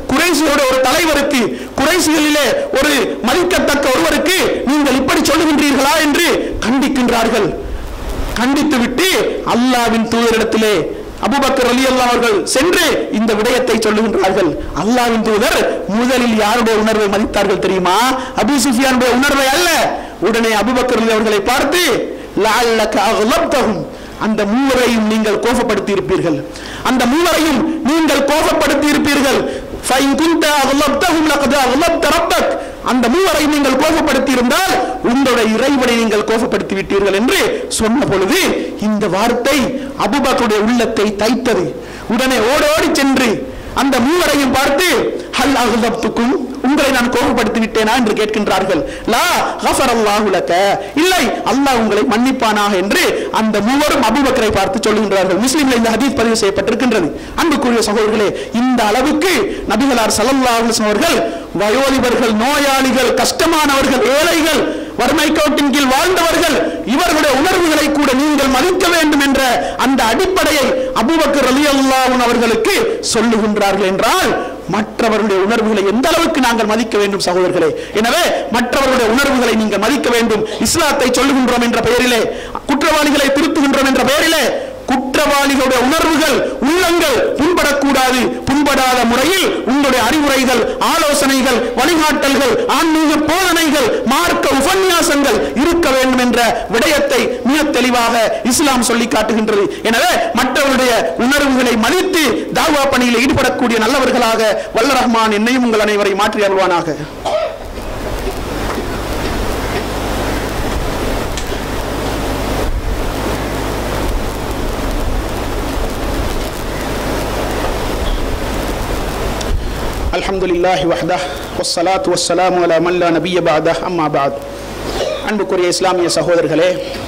குறைசியோட ஒரு தலைவருக்கு குறைசிகளிலே ஒரு மதிக்கத்தக்க ஒருவருக்கு நீங்கள் இப்படி சொல்லுகின்றீர்களா என்று கண்டிக்கின்றார்கள் கண்டித்து விட்டு அல்லாவின் தூதரிடத்திலே அபுபக்கர் அலி அவர்கள் சென்று இந்த விடயத்தை சொல்லுகின்றார்கள் அல்லாவின் தூதர் முதலில் யாருடைய உணர்வை மதித்தார்கள் தெரியுமா அபு சுஃபியானுடைய உணர்வை அல்ல உடனே அபுபக்கர் அலி அவர்களை பார்த்து லஅல்லக அக்லப்தஹும் அந்த மூவரையும் நீங்கள் கோபப்படுத்தி இருப்பீர்கள் அந்த மூவரையும் நீங்கள் கோபப்படுத்தி இருப்பீர்கள் فإن كنت أغلبتهم لقد أغلبت ربك அந்த மூவரை நீங்கள் கோபப்படுத்தி இருந்தால் உங்களுடைய இறைவனை நீங்கள் கோபப்படுத்தி விட்டீர்கள் என்று சொன்ன பொழுது இந்த வார்த்தை அபுபக்கருடைய உள்ளத்தை தைத்தது உடனே ஓடோடி சென்று அந்த மூவரையும் பார்த்து ஹல் அகுலப்துக்கும் உங்களை நான் கோபப்படுத்தி விட்டேனா என்று கேட்கின்றார்கள் லா கஃபர் அல்லாஹுலக இல்லை அல்லாஹ் உங்களை மன்னிப்பானாக என்று அந்த மூவரும் அபூபக்கரை பார்த்து சொல்லுகின்றார்கள் முஸ்லிம்ல இந்த ஹதீஸ் பதிவு செய்யப்பட்டிருக்கின்றது அன்புக்குரிய சகோதரர்களே இந்த அளவுக்கு நபிகளார் ஸல்லல்லாஹு அலைஹி வஸல்லம் அவர்கள் வயோதிபர்கள் நோயாளிகள் கஷ்டமானவர்கள் ஏழைகள் வறுமை கோட்டின் கீழ் வாழ்ந்தவர்கள் இவர்களுடைய உணர்வுகளை கூட நீங்கள் மதிக்க வேண்டும் என்ற அந்த அடிப்படையை அபூபக்கர் ரலியல்லாஹு அவர்களுக்கு சொல்லுகின்றார்கள் என்றால் மற்றவர்களுடைய உணர்வுகளை எந்த அளவுக்கு நாங்கள் மதிக்க வேண்டும் சகோதரர்களே எனவே மற்றவர்களுடைய உணர்வுகளை நீங்கள் மதிக்க வேண்டும் இஸ்லாத்தை சொல்லுகின்றோம் என்ற பெயரிலே குற்றவாளிகளை திருத்துகின்றோம் என்ற பெயரிலே குற்றவாளிகளுடைய உணர்வுகள் உள்ளங்கள் புண்படக்கூடாது புண்படாத முறையில் உங்களுடைய அறிவுரைகள் ஆலோசனைகள் வழிகாட்டல்கள் ஆன்மீக போதனைகள் மார்க்க உபன்யாசங்கள் இருக்க வேண்டும் என்ற விடயத்தை மிக தெளிவாக இஸ்லாம் சொல்லி காட்டுகின்றது எனவே மற்றவருடைய உணர்வுகளை மதித்து தாவா பணியில் ஈடுபடக்கூடிய நல்லவர்களாக வல்ல ரஹ்மான் என்னையும் உங்கள் அனைவரை மாற்றி அருள்வானாக الحمد لله وحده والصلاة والسلام على من لا نبي بعده أما بعد அன்புக்குரிய இஸ்லாமிய சகோதரர்களே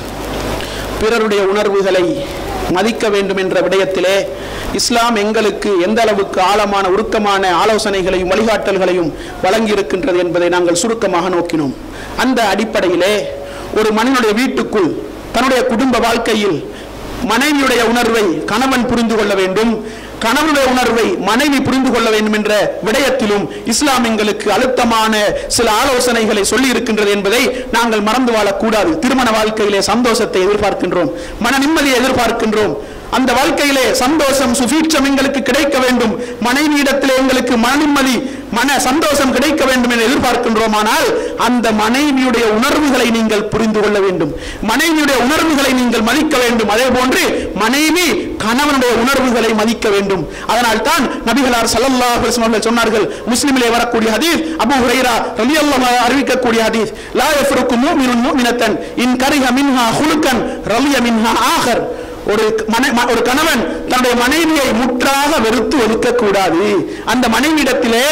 பிறருடைய உணர்வுகளை மதிக்க வேண்டும் என்ற விடயத்திலே இஸ்லாம் எங்களுக்கு எந்த அளவுக்கு ஆழமான உருக்கமான ஆலோசனைகளையும் வழிகாட்டல்களையும் வழங்கியிருக்கின்றது என்பதை நாங்கள் சுருக்கமாக நோக்கினோம் அந்த அடிப்படையிலே ஒரு மனிதனுடைய வீட்டுக்குள் தன்னுடைய குடும்ப வாழ்க்கையில் மனைவியுடைய உணர்வை கணவன் புரிந்து கொள்ள வேண்டும் கணவனுடைய உணர்வை மனைவி புரிந்து கொள்ள வேண்டும் என்ற விடயத்திலும் இஸ்லாம் எங்களுக்கு அழுத்தமான சில ஆலோசனைகளை சொல்லி இருக்கின்றது என்பதை நாங்கள் மறந்து வாழக்கூடாது திருமண வாழ்க்கையிலே சந்தோஷத்தை எதிர்பார்க்கின்றோம் மன நிம்மதியை எதிர்பார்க்கின்றோம் அந்த வாழ்க்கையிலே சந்தோஷம் சுபீட்சம் எங்களுக்கு கிடைக்க வேண்டும் மனைவியிடத்திலே எங்களுக்கு மன நிம்மதி மன சந்தோஷம் கிடைக்க வேண்டும் என எதிர்பார்க்கின்றோமானால் அந்த மனைவியுடைய உணர்வுகளை நீங்கள் புரிந்து கொள்ள வேண்டும் மனைவியுடைய உணர்வுகளை நீங்கள் மதிக்க வேண்டும் அதே போன்று மனைவி கணவனுடைய உணர்வுகளை மதிக்க வேண்டும் அதனால் தான் நபிகளார் ஸல்லல்லாஹு அலைஹி வஸல்லம் அவர்கள் சொன்னார்கள் முஸ்லிமிலே வரக்கூடிய ஹதீஸ் அபூ ஹுரைரா ரலியல்லாஹு அன்ஹு அறிவிக்கக்கூடிய ஹதீஸ் லா யஃப்ருக்கு முஃமினுன் முஃமினத்தன் இன் கரிஹ மின்ஹா ஹுலுகன் ரலிய மின்ஹா ஆகர் ஒரு மன ம- ஒரு கணவன் தன்னுடைய மனைவியை முற்றாக வெறுத்து ஒதுக்க கூடாது அந்த மனைவியிடத்திலே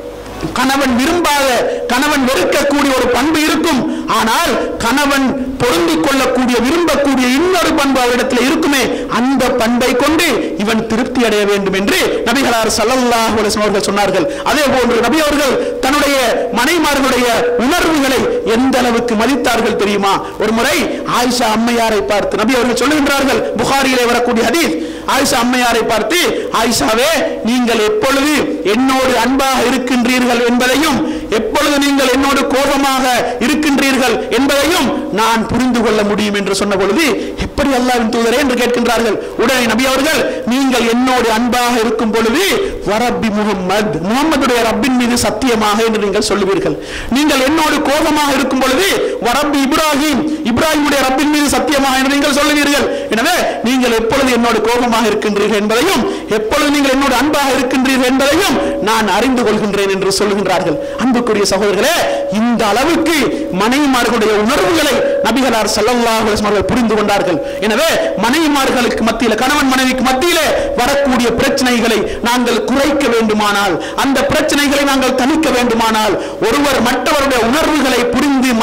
கணவன் விரும்பாத கணவன் வெறுக்கக்கூடிய ஒரு பண்பு இருக்கும் ஆனால் கணவன் பொருந்திக் கொள்ளக்கூடிய விரும்பக்கூடிய இன்னொரு பண்பு அவரிடத்தில் இருக்குமே அந்த பண்பை கொண்டு இவன் திருப்தி அடைய வேண்டும் என்று நபிகளார் ஸல்லல்லாஹு அலைஹி வஸல்லம் அவர்கள் சொன்னார்கள் அதே போன்று நபி அவர்கள் தன்னுடைய மனைமார்களுடைய உணர்வுகளை எந்த அளவுக்கு மதித்தார்கள் தெரியுமா ஒரு முறை ஆயிஷா அம்மையாரை பார்த்து நபி அவர்கள் சொல்லுகின்றார்கள் புகாரியிலே வரக்கூடிய ஹதீஸ் ஆயிஷா அம்மையாரை பார்த்து ஆயிஷாவே நீங்கள் எப்பொழுது என்னோடு அன்பாக இருக்கின்றீர்கள் என்பதையும் எப்பொழுது நீங்கள் என்னோடு கோபமாக இருக்கின்றீர்கள் என்பதையும் நான் புரிந்து கொள்ள முடியும் என்று சொன்ன பொழுது எப்படி அல்லாஹ்வின் தூதரே என்று கேட்கின்றார்கள் உடனே நபி அவர்கள் நீங்கள் என்னோடு அன்பாக இருக்கும் பொழுது வரப்பி முகம்மது முகம்மதுடைய ரப்பின் மீது சத்தியமாக என்று நீங்கள் சொல்லுவீர்கள் நீங்கள் என்னோடு கோபமாக இருக்கும் பொழுது வரப்பி இப்ராஹிம் இப்ராஹிமுடைய ரப்பின் மீது சத்தியமாக என்று நீங்கள் சொல்லுவீர்கள் எனவே நீங்கள் எப்பொழுது என்னோடு கோபமாக இருக்கின்றீர்கள் என்பதையும் எப்பொழுது நீங்கள் என்னோடு அன்பாக இருக்கின்றீர்கள் என்பதையும் நான் அறிந்து கொள்கின்றேன் என்று சொல்லுகின்றார்கள் அன்புக்குரிய சகோதரர்களே இந்த அளவுக்கு மனைவிமார்களுடைய உணர்வுகளை நபிகளார் ஸல்லல்லாஹு அலைஹி வஸல்லம் அவர்கள் புரிந்து கொண்டார்கள் எனவே மனைவிமார்களுக்கு மத்தியில் கணவன் மனைவிக்கு மத்தியிலே வரக்கூடிய பிரச்சனைகளை நாங்கள் குறைக்க வேண்டுமானால் அந்த பிரச்சனைகளை நாங்கள் தணிக்க வேண்டுமானால் ஒருவர் மற்றவருடைய உணர்வுகளை புரிந்து மதித்து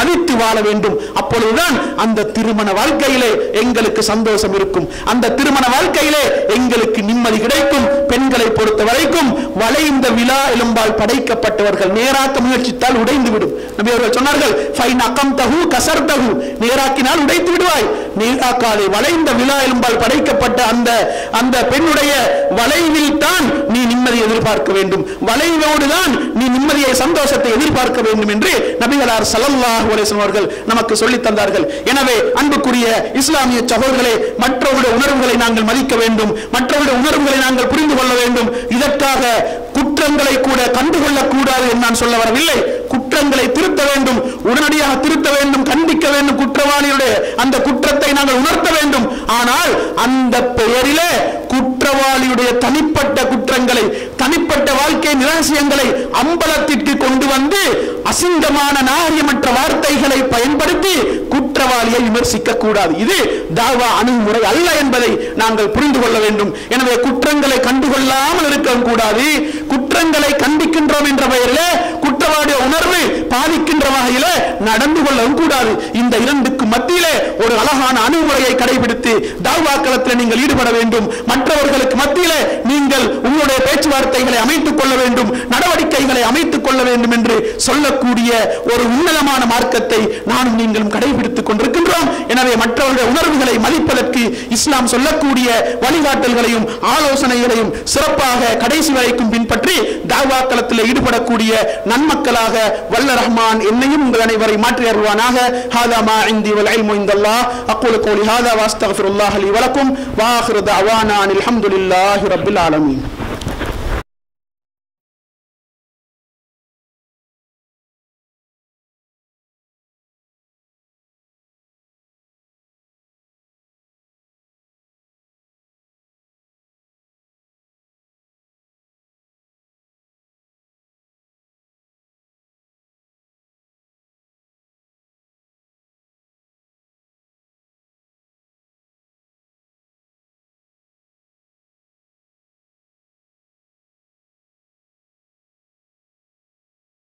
வாழ வேண்டும் அப்பொழுதுதான் அந்த திருமண வாழ்க்கையிலே எங்களுக்கு சந்தோஷம் இருக்கும் அந்த திருமண வாழ்க்கையிலே எங்களுக்கு நிம்மதி கிடைக்கும் பெண்களை பொறுத்த வரைக்கும் வளைந்த விழா எலும்பால் படைக்கப்பட்டவர்கள் நேராக்க முயற்சித்தால் உடைந்து விடும் நபி அவர்கள் சொன்னார்கள் ஃபைன் அக்கம் தகு கசர் தகு நேராக்கினால் உடைத்து விடுவாய் நேராக்காலே வளைந்த விழா எலும்பால் படைக்கப்பட்ட அந்த அந்த பெண்ணுடைய வளைவில் தான் நீ நிம்மதி எதிர்பார்க்க வேண்டும் வளைவோடு தான் நீ நிம்மதியை சந்தோஷத்தை எதிர்பார்க்க வேண்டும் என்று நபிகளார் ஸல்லல்லாஹு அலைஹி வஸல்லம் அவர்கள் நமக்கு சொல்லித் தந்தார்கள் எனவே அன்புக்குரிய இஸ்லாமிய சகோதரர்களே மற்றவருடைய உணர்வுகளை நாங்கள் மதிக்க வேண்டும் மற்றவருடைய உணர்வுகளை நாங்கள் புரிந்து கொள்ள வேண்டும் இதற்காக குற்றங்களை கூட கண்டுகொள்ளக் கூடாது என்று நான் சொல்ல வரவில்லை குற்றங்களை திருத்த வேண்டும் உடனடியாக திருத்த வேண்டும் கண்டிக்க வேண்டும் குற்றவாளியுடைய அந்த குற்றத்தை நாங்கள் உணர்த்த வேண்டும் ஆனால் அந்த பெயரிலே குற்றவாளியுடைய தனிப்பட்ட குற்றங்களை தனிப்பட்ட வாழ்க்கை நிரகசியங்களை அம்பலத்திற்கு கொண்டு வந்து அசிங்கமான நாகரிகமற்ற வார்த்தைகளை பயன்படுத்தி குற்றவாளியை விமர்சிக்க கூடாது இது தாவா அணுகுமுறை அல்ல என்பதை நாங்கள் புரிந்து கொள்ள வேண்டும் எனவே குற்றங்களை கண்டுகொள்ளாமல் இருக்க கூடாது குற்றங்களை கண்டிக்கின்றோம் என்ற பெயரிலே குற்றவாளிய உணர்வு பாதிக்கின்ற வகையில நடந்து கொள்ளவும் கூடாது இந்த இரண்டுக்கு மத்தியிலே ஒரு அழகான அணுகுமுறையை கடைபிடித்து தாவாக்களத்தில் நீங்கள் ஈடுபட வேண்டும் மற்றவர்களுக்கு மத்தியிலே நீங்கள் உங்களுடைய பேச்சுவார்த்தைகளை அமைத்துக் கொள்ள வேண்டும் நடவடிக்கைகளை அமைத்துக் கொள்ள வேண்டும் என்று சொல்லக்கூடிய ஒரு உன்னதமான மார்க்கத்தை நானும் நீங்களும் கடைபிடித்துக் கொண்டிருக்கின்றோம் எனவே மற்றவர்களுடைய உணர்வுகளை மதிப்பதற்கு இஸ்லாம் சொல்லக்கூடிய வழிகாட்டல்களையும் ஆலோசனைகளையும் சிறப்பாக கடைசி வரைக்கும் பின்பற்றி தாவாக்களத்தில் ஈடுபடக்கூடிய நன்மக்களாக வல்ல ரஹ்மான் என்னையும் உங்கள் அனைவரை மாற்றி அருள்வானாக ஹாதா மா இந்தி வல் இல்மு இந்தல்லாஹ் அக்கூலு கௌலி ஹாதா வாஸ்தக்ஃபிருல்லாஹ் லி வலக்கும் வாஹிரு தஅவானா அனில் ஹம்துலில்லாஹி ரப்பில் ஆலமீன்